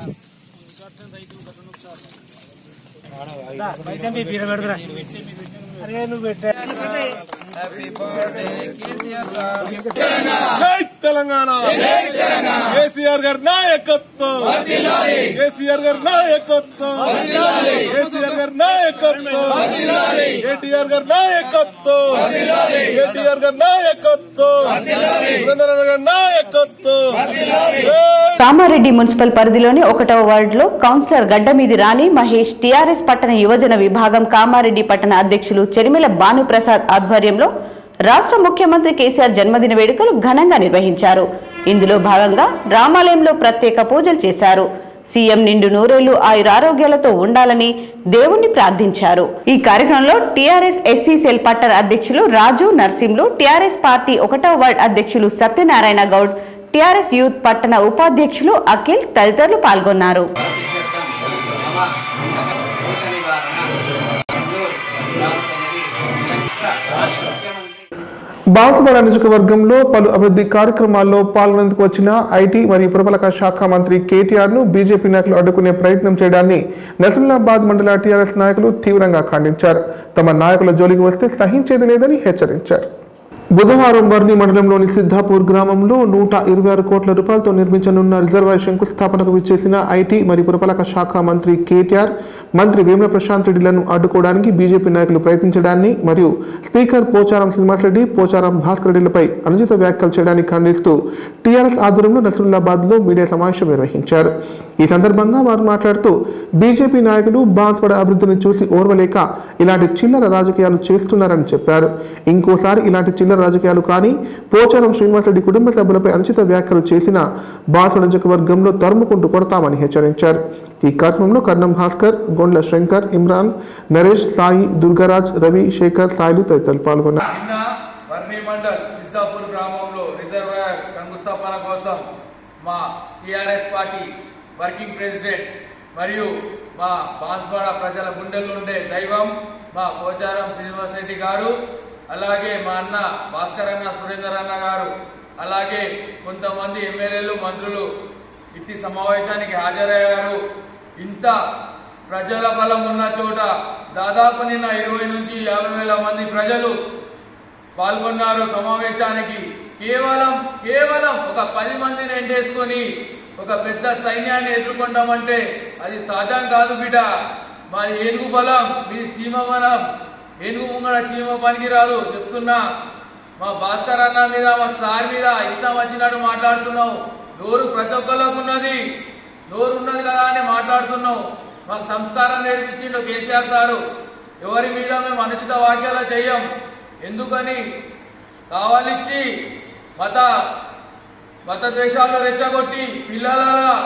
[SPEAKER 13] జై తెలంగాణ కేసీఆర్ గారి నాయకత్వం కేసీఆర్ గారి నాయకత్వం కేసీఆర్ గారి నాయకత్వం కేటీఆర్ గారి నాయకత్వం కేటీఆర్ గారి నాయకత్వం సురేంద్ర గారి నాయకత్వం
[SPEAKER 7] కామారెడ్డి మున్సిపల్ పరిధిలోని ఒకటవ వార్డులో కౌన్సిలర్ గడ్డమీది రాణి మహేష్ టీఆర్ఎస్ పట్టణ యువజన విభాగం కామారెడ్డి పట్టణ అధ్యక్షులు చెరిమెల భానుప్రసాద్ ఆధ్వర్యంలో రాష్ట్ర ముఖ్యమంత్రి కేసీఆర్ జన్మదిన వేడుకలు ఘనంగా నిర్వహించారు ఇందులో భాగంగా రామాలయంలో ప్రత్యేక పూజలు చేశారు సీఎం నిండు నూరేళ్లు ఆయురారోగ్యాలతో ఉండాలని దేవుణ్ణి ప్రార్థించారు ఈ కార్యక్రమంలో టీఆర్ఎస్ ఎస్సీ సెల్ పట్టణ అధ్యక్షులు రాజు నర్సింలు టీఆర్ఎస్ పార్టీ ఒకటవ వార్డు అధ్యక్షులు సత్యనారాయణ గౌడ్ టీఆర్ఎస్ యూత్ పట్టణ ఉపాధ్యక్షులు అఖిల్ తదితరులు పాల్గొన్నారు
[SPEAKER 1] బాన్సువాడ నియోజకవర్గంలో పలు అభివృద్ధి కార్యక్రమాల్లో పాల్గొనేందుకు వచ్చిన ఐటీ మరియు పురపాలక శాఖ మంత్రి కేటీఆర్ ను బీజేపీ నాయకులు అడ్డుకునే ప్రయత్నం చేయడాన్ని నసరుల్లాబాద్ మండల టీఆర్ఎస్ నాయకులు తీవ్రంగా ఖండించారు తమ నాయకుల జోలికి వస్తే సహించేది లేదని హెచ్చరించారు బుధవారం వర్ణి మండలంలోని సిద్ధాపూర్ గ్రామంలో నూట ఇరవై ఆరు కోట్ల రూపాయలతో నిర్మించనున్న రిజర్వాయర్ శంకుస్థాపనకు విచ్చేసిన ఐటీ మరియు పురపాలక శాఖ మంత్రి కేటీఆర్ మంత్రి వేముల ప్రశాంత్ రెడ్డిలను అడ్డుకోవడానికి బీజేపీ నాయకులు ప్రయత్నించడాన్ని మరియు స్పీకర్ పోచారం శ్రీనివాసరెడ్డి పోచారం భాస్కర్ రెడ్డిలపై అనుచిత వ్యాఖ్యలు చేయడానికి ఖండిస్తూ టీఆర్ఎస్ ఆధ్వర్యంలో నసరుల్లాబాద్ లో మీడియా సమావేశం నిర్వహించారు ఈ సందర్భంగా వారు మాట్లాడుతూ బీజేపీ నాయకులు బాన్స్వాడ అభివృద్ధిని చూసి ఓర్వలేక ఇలాంటి చిల్లర రాజకీయాలు చేస్తున్నారని చెప్పారు ఇంకోసారి ఇలాంటి చిల్లర రాజకీయాలు కానీ పోచారం శ్రీనివాసరెడ్డి కుటుంబ సభ్యులపై అనుచిత వ్యాఖ్యలు చేసిన బాన్స్వాడ నియోజకవర్గంలో తరుముకుంటూ కొడతామని హెచ్చరించారు ఈ కార్యక్రమంలో కర్ణం భాస్కర్ గొండ్ల శంకర్ ఇమ్రాన్ నరేష్ సాయి దుర్గరాజ్ రవి శేఖర్ సాయిలు తదితరులు పాల్గొన్నారు
[SPEAKER 14] నిన్న వర్ణి మండల్ సిద్ధాపూర్ గ్రామంలో రిజర్వాయర్ శంకుస్థాపన కోసం మా టిఆర్ఎస్ పార్టీ వర్కింగ్ ప్రెసిడెంట్ మరియు మా బాన్స్వాడ ప్రజల గుండెల్లో ఉండే దైవం మా పోచారం శ్రీనివాసరెడ్డి గారు అలాగే మా అన్న భాస్కర్ అన్న సురేందర్ అన్న గారు అలాగే కొంతమంది ఎమ్మెల్యేలు మంత్రులు ఇట్టి సమావేశానికి హాజరయ్యారు ఇంత ప్రజల బలం ఉన్న చోట దాదాపు నిన్న ఇరవై నుంచి యాభై వేల మంది ప్రజలు పాల్గొన్నారు సమావేశానికి కేవలం కేవలం ఒక పది మందిని ఎండేసుకొని ఒక పెద్ద సైన్యాన్ని ఎదుర్కొంటామంటే అది సాధ్యం కాదు బిడ్డ మాది ఏనుగు బలం మీది చీమ బలం ఏనుగు ముంగడ చీమ పనికి రాదు చెప్తున్నా మా భాస్కర్ అన్న మీద మా సార్ మీద ఇష్టం వచ్చినట్టు మాట్లాడుతున్నావు నోరు ప్రతి ఒక్కరికి ఉన్నది నోరు ఉన్నది కదా అని మాట్లాడుతున్నావు మాకు సంస్కారం నేర్పించిండు కేసీఆర్ సారు ఎవరి మీద మేము అనుచిత వాక్యాలు చెయ్యం ఎందుకని కావాలిచ్చి మత మత ద్వేషాలు రెచ్చగొట్టి పిల్లల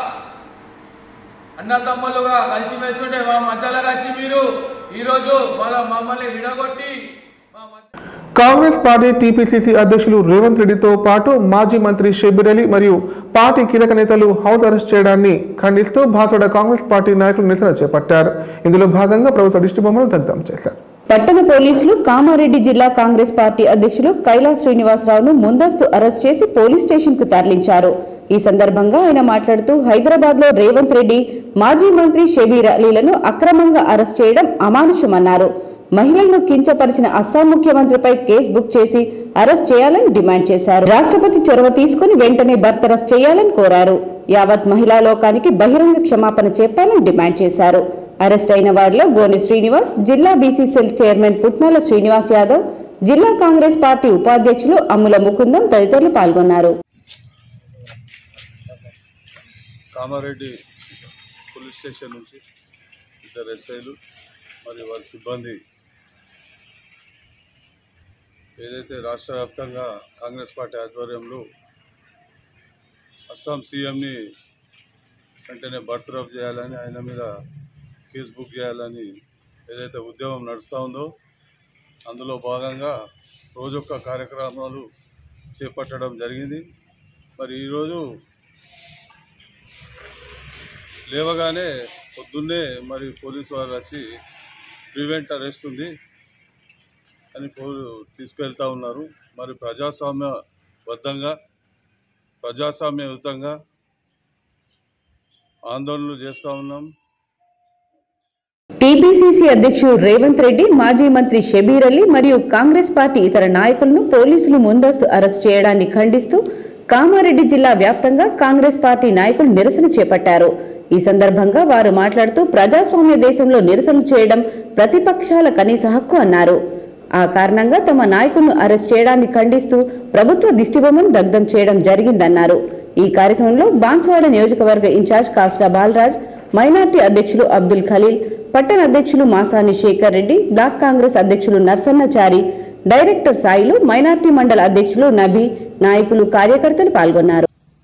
[SPEAKER 14] అన్న తమ్ముళ్ళుగా కలిసి మెచ్చుంటే మా మధ్యలోకి వచ్చి మీరు ఈరోజు మన మమ్మల్ని విడగొట్టి
[SPEAKER 1] కాంగ్రెస్ పార్టీ టీపీసీసీ అధ్యక్షులు రేవంత్ రెడ్డితో పాటు మాజీ మంత్రి షబ్బీర్ అలీ మరియు పార్టీ కీలక నేతలు హౌస్ అరెస్ట్ చేయడాన్ని ఖండిస్తూ భాసోడ కాంగ్రెస్ పార్టీ నాయకులు నిరసన చేపట్టారు ఇందులో భాగంగా ప్రభుత్వ దిష్టి బొమ్మను దగ్ధం చేశారు
[SPEAKER 7] పట్టణ పోలీసులు కామారెడ్డి జిల్లా కాంగ్రెస్ పార్టీ అధ్యక్షులు కైలాస్ శ్రీనివాసరావును ముందస్తు అరెస్ట్ చేసి పోలీస్ స్టేషన్ కు తరలించారు ఈ సందర్భంగా ఆయన మాట్లాడుతూ హైదరాబాద్ లో రేవంత్ రెడ్డి మాజీ మంత్రి షబీర్ అలీలను అక్రమంగా అరెస్ట్ చేయడం అమానుషమన్నారు మహిళలను కించపరిచిన అస్సాం ముఖ్యమంత్రిపై కేసు బుక్ చేసి అరెస్ట్ చేయాలని డిమాండ్ చేశారు రాష్ట్రపతి చొరవ తీసుకుని వెంటనే బర్తరఫ్ చేయాలని కోరారు యావత్ మహిళా లోకానికి బహిరంగ క్షమాపణ చెప్పాలని డిమాండ్ చేశారు అరెస్ట్ అయిన వారిలో గోని శ్రీనివాస్ జిల్లా బీసీసీఎల్ చైర్మన్ పుట్నాల శ్రీనివాస్ యాదవ్ జిల్లా కాంగ్రెస్ పార్టీ ఉపాధ్యక్షులు అమ్ముల ముకుందం తదితరులు పాల్గొన్నారు
[SPEAKER 12] కామారెడ్డి పోలీస్ స్టేషన్ నుంచి ఇద్దరు ఎస్ఐలు మరియు వారి సిబ్బంది ఏదైతే రాష్ట్ర వ్యాప్తంగా కాంగ్రెస్ పార్టీ ఆధ్వర్యంలో అస్సాం సీఎంని వెంటనే బర్తరఫ్ చేయాలని ఆయన మీద కేసు బుక్ చేయాలని ఏదైతే ఉద్యమం నడుస్తూ ఉందో అందులో భాగంగా రోజొక్క కార్యక్రమాలు చేపట్టడం జరిగింది మరి ఈరోజు లేవగానే పొద్దున్నే మరి పోలీసు వారు వచ్చి ప్రివెంట్ అరెస్ట్ ఉంది అని పో తీసుకెళ్తా ఉన్నారు మరి ప్రజాస్వామ్యబద్ధంగా ప్రజాస్వామ్యయుతంగా ఆందోళనలు చేస్తూ ఉన్నాం
[SPEAKER 7] టీపీసీసీ అధ్యక్షుడు రేవంత్ రెడ్డి మాజీ మంత్రి షబీర్ అలీ మరియు కాంగ్రెస్ పార్టీ ఇతర నాయకులను పోలీసులు ముందస్తు అరెస్ట్ చేయడాన్ని ఖండిస్తూ కామారెడ్డి జిల్లా వ్యాప్తంగా కాంగ్రెస్ పార్టీ నాయకులు నిరసన చేపట్టారు ఈ సందర్భంగా వారు మాట్లాడుతూ ప్రజాస్వామ్య దేశంలో నిరసన చేయడం ప్రతిపక్షాల కనీస హక్కు అన్నారు ఆ కారణంగా తమ నాయకులను అరెస్ట్ చేయడాన్ని ఖండిస్తూ ప్రభుత్వ దిష్టిబొమ్మను దగ్ధం చేయడం జరిగిందన్నారు ఈ కార్యక్రమంలో బాన్స్వాడ నియోజకవర్గ ఇన్ఛార్జ్ కాస్టా బాలరాజ్ మైనార్టీ అధ్యక్షులు అబ్దుల్ ఖలీల్ పట్టణ అధ్యక్షులు మాసాని శేఖర్ రెడ్డి బ్లాక్ కాంగ్రెస్ అధ్యక్షులు నర్సన్నచారి డైరెక్టర్ సాయిలు మైనార్టీ మండల అధ్యక్షులు నబీ నాయకులు కార్యకర్తలు పాల్గొన్నారు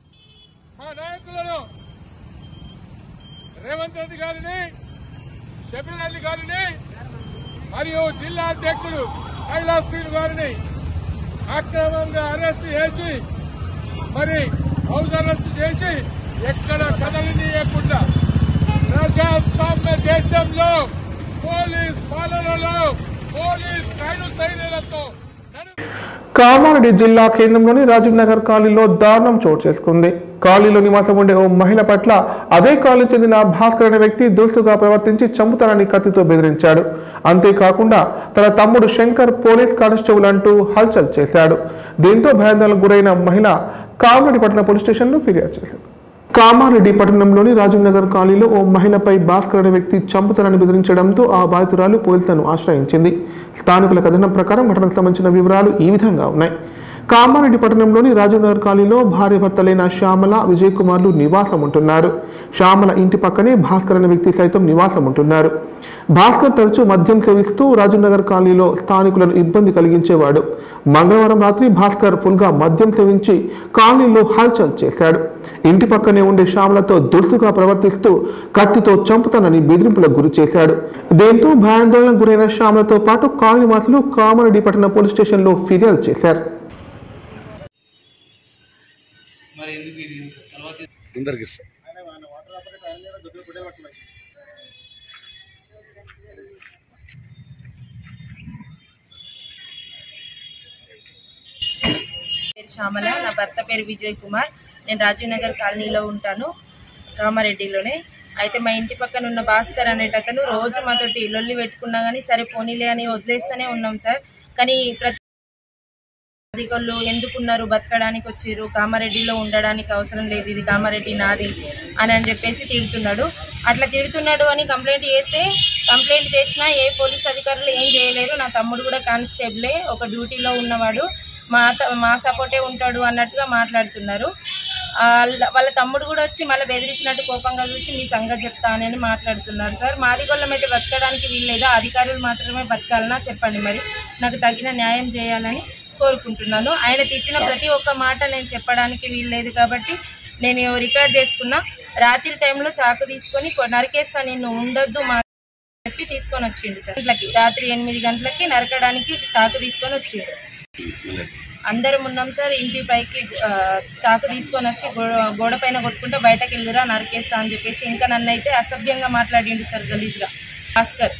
[SPEAKER 15] రేవంత్ రెడ్డి గారిని షబీర్ అలీ గారిని మరియు జిల్లా అధ్యక్షుడు కైలాస్ శ్రీను గారిని అక్రమంగా అరెస్ట్ చేసి మరి హౌస్ అరెస్ట్ చేసి ఎక్కడ కదలినీయకుండా ప్రజాస్వామ్య దేశంలో పోలీస్ పాలనలో పోలీస్ ఖైదు సైన్యాలతో
[SPEAKER 1] కామారెడ్డి జిల్లా కేంద్రంలోని రాజీవ్ నగర్ కాలనీలో దారుణం చోటు చేసుకుంది కాలనీలో నివాసం ఉండే ఓ మహిళ పట్ల అదే కాలనీ చెందిన భాస్కర్ అనే వ్యక్తి దురుసుగా ప్రవర్తించి చంపుతానని కత్తితో బెదిరించాడు అంతేకాకుండా తన తమ్ముడు శంకర్ పోలీస్ కానిస్టేబుల్ అంటూ హల్చల్ చేశాడు దీంతో భయాందోళనకు గురైన మహిళ కామారెడ్డి పట్టణ పోలీస్ స్టేషన్లో ఫిర్యాదు చేసింది కామారెడ్డి పట్టణంలోని రాజీవ్ నగర్ కాలనీలో ఓ మహిళపై భాస్కర్ అనే వ్యక్తి చంపుతారని బెదిరించడంతో ఆ బాధితురాలు పోలీసులను ఆశ్రయించింది స్థానికుల కథనం ప్రకారం ఘటనకు సంబంధించిన వివరాలు ఈ విధంగా ఉన్నాయి కామారెడ్డి పట్టణంలోని రాజనగర్ కాలనీలో భార్య భర్తలైన శ్యామల విజయ్ కుమార్లు నివాసం ఉంటున్నారు శ్యామల ఇంటి పక్కనే భాస్కర్ అనే వ్యక్తి సైతం నివాసం ఉంటున్నారు భాస్కర్ తరచూ మద్యం సేవిస్తూ రాజనగర్ కాలనీలో స్థానికులను ఇబ్బంది కలిగించేవాడు మంగళవారం రాత్రి భాస్కర్ ఫుల్గా మద్యం సేవించి కాలనీలో హల్చల్ చేశాడు ఇంటి పక్కనే ఉండే శ్యామలతో దురుసుగా ప్రవర్తిస్తూ కత్తితో చంపుతానని బెదిరింపులకు గురి చేశాడు దీంతో భయాందోళనకు గురైన శ్యామలతో పాటు కాలనీ వాసులు కామారెడ్డి పట్టణ పోలీస్ స్టేషన్లో ఫిర్యాదు చేశారు
[SPEAKER 16] మరి ఎందుకు ఇది ఇంత తర్వాత
[SPEAKER 17] అందరికి
[SPEAKER 18] పేరు శ్యామల నా భర్త పేరు విజయ్ కుమార్ నేను రాజీవ్ నగర్ కాలనీలో ఉంటాను కామారెడ్డిలోనే అయితే మా ఇంటి పక్కన ఉన్న భాస్కర్ అనేటతను రోజు మాతోటి లొల్లి పెట్టుకున్నా కానీ సరే పోనీలే అని వదిలేస్తూనే ఉన్నాం సార్ కానీ ప్రతి అధికారులు ఎందుకున్నారు బతకడానికి వచ్చారు కామారెడ్డిలో ఉండడానికి అవసరం లేదు ఇది కామారెడ్డి నాది అని అని చెప్పేసి తిడుతున్నాడు అట్లా తిడుతున్నాడు అని కంప్లైంట్ చేస్తే కంప్లైంట్ చేసినా ఏ పోలీస్ అధికారులు ఏం చేయలేరు నా తమ్ముడు కూడా కానిస్టేబులే ఒక డ్యూటీలో ఉన్నవాడు మా త- మా సపోర్టే ఉంటాడు అన్నట్టుగా మాట్లాడుతున్నారు వాళ్ళ- వాళ్ళ తమ్ముడు కూడా వచ్చి మళ్ళీ బెదిరించినట్టు కోపంగా చూసి మీ సంగతి చెప్తా అని మాట్లాడుతున్నారు సార్ మాది గొల్లం అయితే బతకడానికి వీల్లేదా అధికారులు మాత్రమే బతకాలనా చెప్పండి మరి నాకు తగిన న్యాయం చేయాలని కోరుకుంటున్నాను ఆయన తిట్టిన ప్రతి ఒక్క మాట నేను చెప్పడానికి వీల్లేదు కాబట్టి నేను రికార్డ్ చేసుకున్నా రాత్రి టైంలో చాకు తీసుకొని కొ- నరికేస్తా నిన్ను ఉండొద్దు మా చెప్పి తీసుకొని వచ్చిండు సార్ గంటలకి రాత్రి ఎనిమిది గంటలకి నరకడానికి చాకు తీసుకొని వచ్చిండు అందరం ఉన్నాం సార్ ఇంటి పైకి ఆ, చాకు తీసుకొని వచ్చి గో- గోడ పైన కొట్టుకుంటే బయటకు వెళ్ళురా నరికేస్తా అని చెప్పేసి ఇంకా నన్ను అయితే అసభ్యంగా మాట్లాడిండు సార్ గలీజ్గా భాస్కర్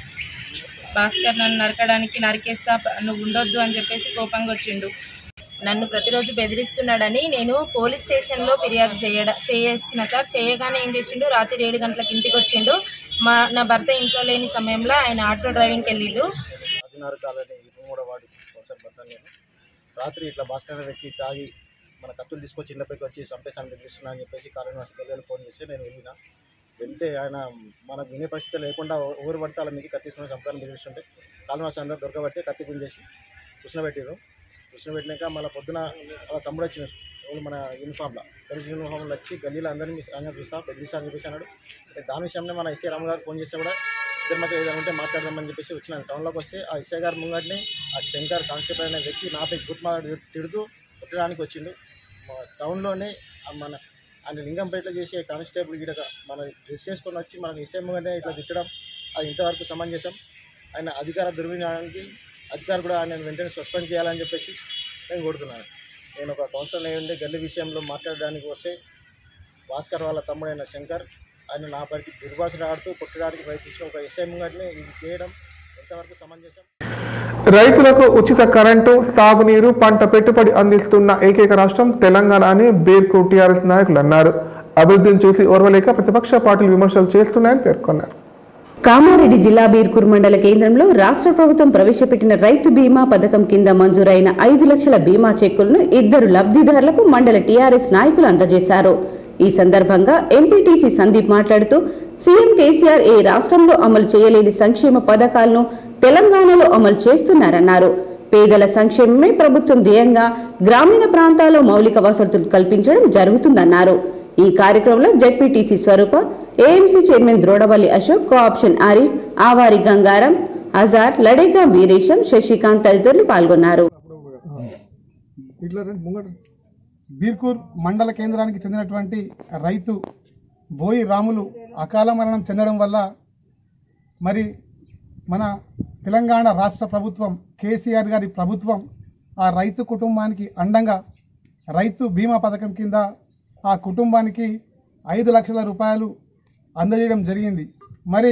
[SPEAKER 18] భాస్కర్ నన్ను నరకడానికి నరికేస్తా ప- నువ్వు ఉండొద్దు అని చెప్పేసి కోపంగా వచ్చిండు నన్ను ప్రతిరోజు బెదిరిస్తున్నాడని నేను పోలీస్ స్టేషన్లో ఫిర్యాదు చేయడ చేసిన సార్ చేయగానే ఏం చేసిండు రాత్రి ఏడు గంటలకు ఇంటికి వచ్చిండు మా నా భర్త ఇంట్లో లేని సమయంలో ఆయన ఆటో డ్రైవింగ్కి వెళ్ళిండు
[SPEAKER 19] పదిన్నర కాలని ఇరవై మూడో వాడి సంవత్సరం భర్త నేను రాత్రి ఇట్లా భాస్కర్ అనే వ్యక్తి తాగి మన కత్తులు తీసుకొచ్చి ఇళ్ళపైకి వచ్చి చంపేసాను బెదిరిస్తున్నా అని చెప్పేసి కాళీనివాసకి వెళ్ళి ఫోన్ చేస్తే నేను వెళ్ళిన వెళ్తే ఆయన మనకు వినే పరిస్థితి లేకుండా ఊరు పడితే అలా మీకు కత్తి తీసుకుని చంపాలని బెదిరిస్తుంటే కాళీనివాస అందరూ దొరకబట్టి కత్తి గుంజేసి కూర్చునబెట్టారు కూర్చునబెట్టినాక మళ్ళీ పొద్దున వాళ్ళ తమ్ముడు వచ్చిన వాళ్ళు మన యూనిఫామ్లో కలిసి యూనిఫామ్లో వచ్చి గల్లీలో అందరినీ సంగతి చూస్తా బెదిరిస్తా అని చెప్పేసి అన్నాడు దాని విషయంలో మన ఎస్ఐ రామ్ గారు ఫోన్ చేస్తే కూడా ఇద్దరి మధ్య ఏదైనా ఉంటే మాట్లాడదామని చెప్పేసి వచ్చినాను టౌన్లోకి వస్తే ఆ ఎస్ఐ గారి ముంగడిని ఆ శంకర్ కానిస్టేబుల్ అనే వ్యక్తి నాపై గుర్తు తిడుతూ కొట్టడానికి వచ్చిండు మా టౌన్లోనే ఆ మన ఆయన లింగంపేటలో చేసే కానిస్టేబుల్ గిడక మన డ్రెస్ చేసుకొని వచ్చి మనకు ఎస్ఐ ముంగడే ఇట్లా తిట్టడం అది ఇంతవరకు సమంజసం ఆయన అధికార దుర్వినియోగానికి అధికారులు కూడా ఆయన వెంటనే సస్పెండ్ చేయాలని చెప్పేసి నేను కోరుతున్నాను నేను ఒక కౌన్సిలర్ అయ్యి గల్లీ విషయంలో మాట్లాడడానికి వస్తే భాస్కర్ వాళ్ళ తమ్ముడైన శంకర్ ఆయన నా పరికి దుర్భాషలు ఆడుతూ కొట్టడానికి ప్రయత్నించిన ఒక ఎస్ఐ ముంగడిని ఇది చేయడం ఎంతవరకు సమంజసం
[SPEAKER 1] రైతులకు ఉచిత కరెంటు సాగునీరు పంట పెట్టుబడి అందిస్తున్న ఏకైక రాష్ట్రం తెలంగాణ అని బేర్కు టీఆర్ఎస్ నాయకులు అన్నారు అభివృద్ధిని చూసి ఓర్వలేక ప్రతిపక్ష పార్టీలు విమర్శలు చేస్తున్నాయని పేర్కొన్నారు
[SPEAKER 7] కామారెడ్డి జిల్లా బీర్కూర్ మండల కేంద్రంలో రాష్ట్ర ప్రభుత్వం ప్రవేశపెట్టిన రైతు బీమా పథకం కింద మంజూరైన ఐదు లక్షల బీమా చెక్కులను ఇద్దరు లబ్ధిదారులకు మండల టీఆర్ఎస్ నాయకులు అందజేశారు ఈ సందర్భంగా ఎంపీటీసీ సందీప్ మాట్లాడుతూ సీఎం కేసీఆర్ ఏ రాష్ట్రంలో అమలు చేయలేని సంక్షేమ పథకాలను తెలంగాణలో అమలు చేస్తున్నారన్నారు పేదల సంక్షేమమే ప్రభుత్వం ధ్యేయంగా గ్రామీణ ప్రాంతాల్లో మౌలిక వసతులు కల్పించడం జరుగుతుందన్నారు ఈ కార్యక్రమంలో ZPTC Swaroopa AMC chairman Drodavalli Ashok cooption Arif Awari Gangaram Azhar Ladega Veeresham Shashikanth తదితరులు పాల్గొన్నారు
[SPEAKER 20] ఇట్లా రండి, ముంగట బీర్కూర్ మండల కేంద్రానికి చెందినటువంటి రైతు బోయి రాములు అకాల మరణం చెందడం వల్ల మరి మన తెలంగాణ రాష్ట్ర ప్రభుత్వం కేసీఆర్ గారి ప్రభుత్వం ఆ రైతు కుటుంబానికి అండంగా రైతు బీమా పథకం కింద ఆ కుటుంబానికి ఐదు లక్షల రూపాయలు అందజేయడం జరిగింది మరి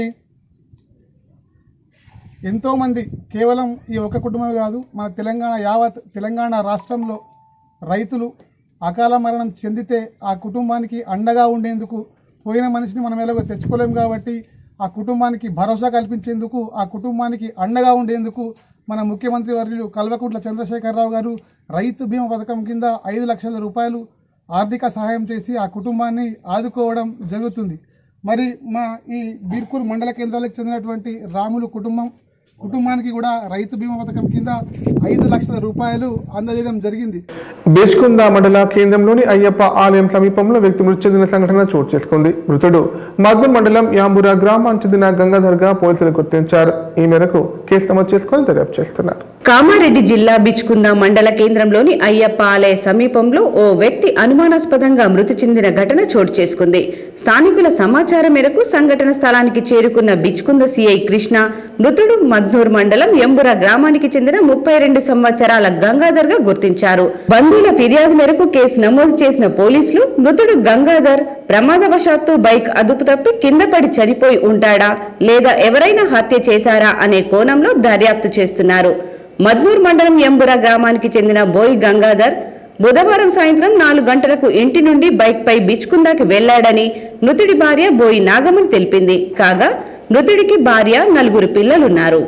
[SPEAKER 20] ఎంతోమంది కేవలం ఈ ఒక్క కుటుంబమే కాదు మన తెలంగాణ యావత్ తెలంగాణ రాష్ట్రంలో రైతులు అకాల మరణం చెందితే ఆ కుటుంబానికి అండగా ఉండేందుకు పోయిన మనిషిని మనం ఎలాగో తెచ్చుకోలేం కాబట్టి ఆ కుటుంబానికి భరోసా కల్పించేందుకు ఆ కుటుంబానికి అండగా ఉండేందుకు మన ముఖ్యమంత్రి వర్యులు కల్వకుంట్ల చంద్రశేఖరరావు గారు రైతు బీమా పథకం కింద ఐదు లక్షల రూపాయలు ఆర్థిక సహాయం చేసి ఆ కుటుంబాన్ని ఆదుకోవడం జరుగుతుంది మరి మా ఈ బీర్కూర్ మండల కేంద్రాలకు చెందినటువంటి రాములు కుటుంబం కుటుంబానికి కూడా రైతు బీమా పథకం కింద ఐదు లక్షల రూపాయలు అందజేయడం జరిగింది
[SPEAKER 1] బేష్కుంద మండల కేంద్రంలోని అయ్యప్ప ఆలయం సమీపంలో వ్యక్తి మృతి చెందిన సంఘటన చోటు చేసుకుంది మృతుడు మద్దూర్ మండలం యాంబురా గ్రామానికి చెందిన గంగాధర్గా పోలీసులు గుర్తించారు ఈ మేరకు కేసు నమోదు చేసుకుని దర్యాప్తు చేస్తున్నారు
[SPEAKER 7] కామారెడ్డి జిల్లా బిచ్కుంద మండల కేంద్రంలోని అయ్యప్ప ఆలయ సమీపంలో ఓ వ్యక్తి అనుమానాస్పదంగా మృతి చెందిన ఘటన చోటు చేసుకుంది స్థానికుల సమాచారం మేరకు సంఘటన స్థలానికి చేరుకున్న బిచ్కుంద సిఐ కృష్ణ మృతుడు మద్దూర్ మండలం ఎంబుర గ్రామానికి చెందిన ముప్పై రెండు సంవత్సరాల గంగాధర్ గా గుర్తించారు బంధువుల ఫిర్యాదు మేరకు కేసు నమోదు చేసిన పోలీసులు మృతుడు గంగాధర్ ప్రమాదవశాత్తు బైక్ అదుపు తప్పి కింద పడి చనిపోయి ఉంటాడా లేదా ఎవరైనా హత్య చేశారా అనే కోణంలో దర్యాప్తు చేస్తున్నారు మద్నూర్ మండలం ఎంబుర గ్రామానికి చెందిన బోయి గంగాధర్ బుధవారం సాయంత్రం నాలుగు గంటలకు ఇంటి నుండి బైక్ పై బిచ్కుందాకి వెళ్లాడని మృతుడి భార్య బోయి నాగమని తెలిపింది కాగా మృతుడికి భార్య నలుగురు పిల్లలున్నారు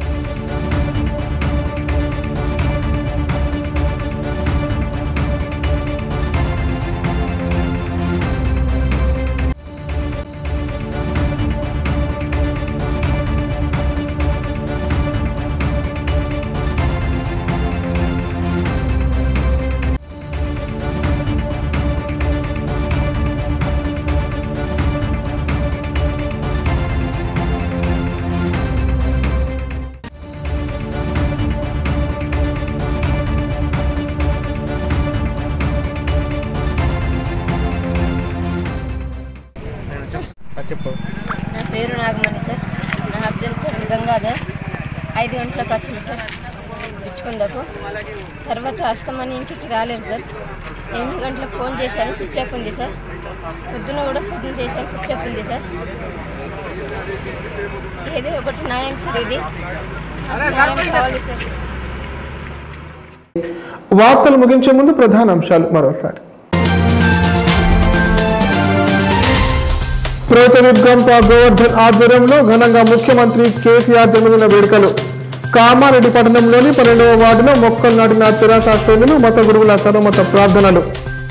[SPEAKER 17] చెప్పు
[SPEAKER 21] నా పేరు నాగమణి సార్ నా హస్బెండ్ పేరు గంగాధర్ ఐదు గంటలకు వచ్చింది సార్ ఇచ్చుకుందాకు తర్వాత అస్తమని ఇంటికి రాలేరు సార్ ఎనిమిది గంటలకు ఫోన్ చేశాను స్విచ్ ఆఫ్ ఉంది సార్ పొద్దున కూడా పొద్దున చేశాను స్విచ్ ఆఫ్ ఉంది సార్ ఏదో ఒకటి న్యాయం సార్ ఇది నాకు న్యాయం కావాలి సార్
[SPEAKER 1] వార్తలు ముగించే ముందు ప్రధాన అంశాలు మరోసారి ప్రోతవిద్గంప గోవర్ధన్ ఆధ్వర్యంలో ఘనంగా ముఖ్యమంత్రి కేసీఆర్ జన్మదిన వేడుకలు కామారెడ్డి పట్టణంలోని పన్నెండవ వార్డులో మొక్కలు నాటిన తెరాస శ్రేణులు మత గురువుల సర్వమత ప్రార్థనలు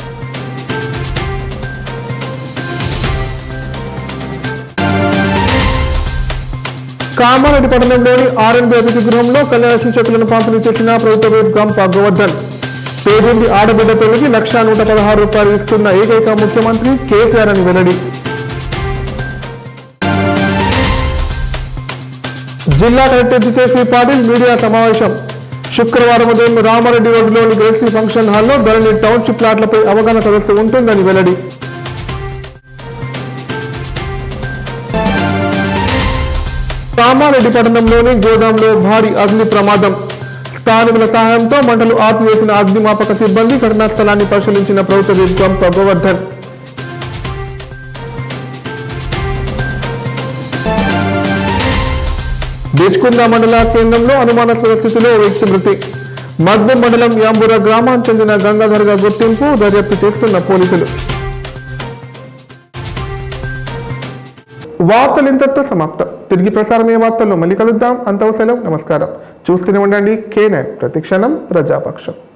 [SPEAKER 1] కామారెడ్డి పట్టణంలోని ఆర్ఎన్బి అతిథి గృహంలో కళ్యాణ చెక్కులను పంపిణీ చేసిన ప్రభుత్వ గంప గోవర్ధన్ పేదింటి ఆడబిడ్డ పెళ్లికి లక్ష నూట పదహారు రూపాయలు ఇస్తున్న ఏకైక ముఖ్యమంత్రి కేసీఆర్ అని వెల్లడి జిల్లా collector Jitesh V Patil media సమావేశం శుక్రవారం ఉదయం రామారెడ్డి రోడ్డులోని గ్రేసీ ఫంక్షన్ హాల్లో ధరణి టౌన్షిప్ ప్లాట్లపై అవగాహన సదస్సు ఉంటుందని వెల్లడి కామారెడ్డి పట్టణంలోని గోదాంలో భారీ అగ్ని ప్రమాదం స్థానికుల సహాయంతో మంటలు ఆపివేసిన అగ్నిమాపక సిబ్బంది ఘటనా స్థలాన్ని పరిశీలించిన ప్రభుత్వ విద్వంప గోవర్ధన్ బీచ్కుంద మండల కేంద్రంలో అనుమానాస్పద స్థితిలో ఓ వ్యక్తి మృతి మద్బూర్ మండలం యాంబుర గ్రామానికి చెందిన గంగాధర్గా గుర్తింపు దర్యాప్తు చేస్తున్న పోలీసులు వార్తలు ఇంతటితో సమాప్తం తిరిగి ప్రసారమయ్యే వార్తల్లో మళ్ళీ కలుద్దాం అంతవసరం నమస్కారం చూస్తూనే ఉండండి కే నైన్ ప్రతిక్షణం ప్రజాపక్షం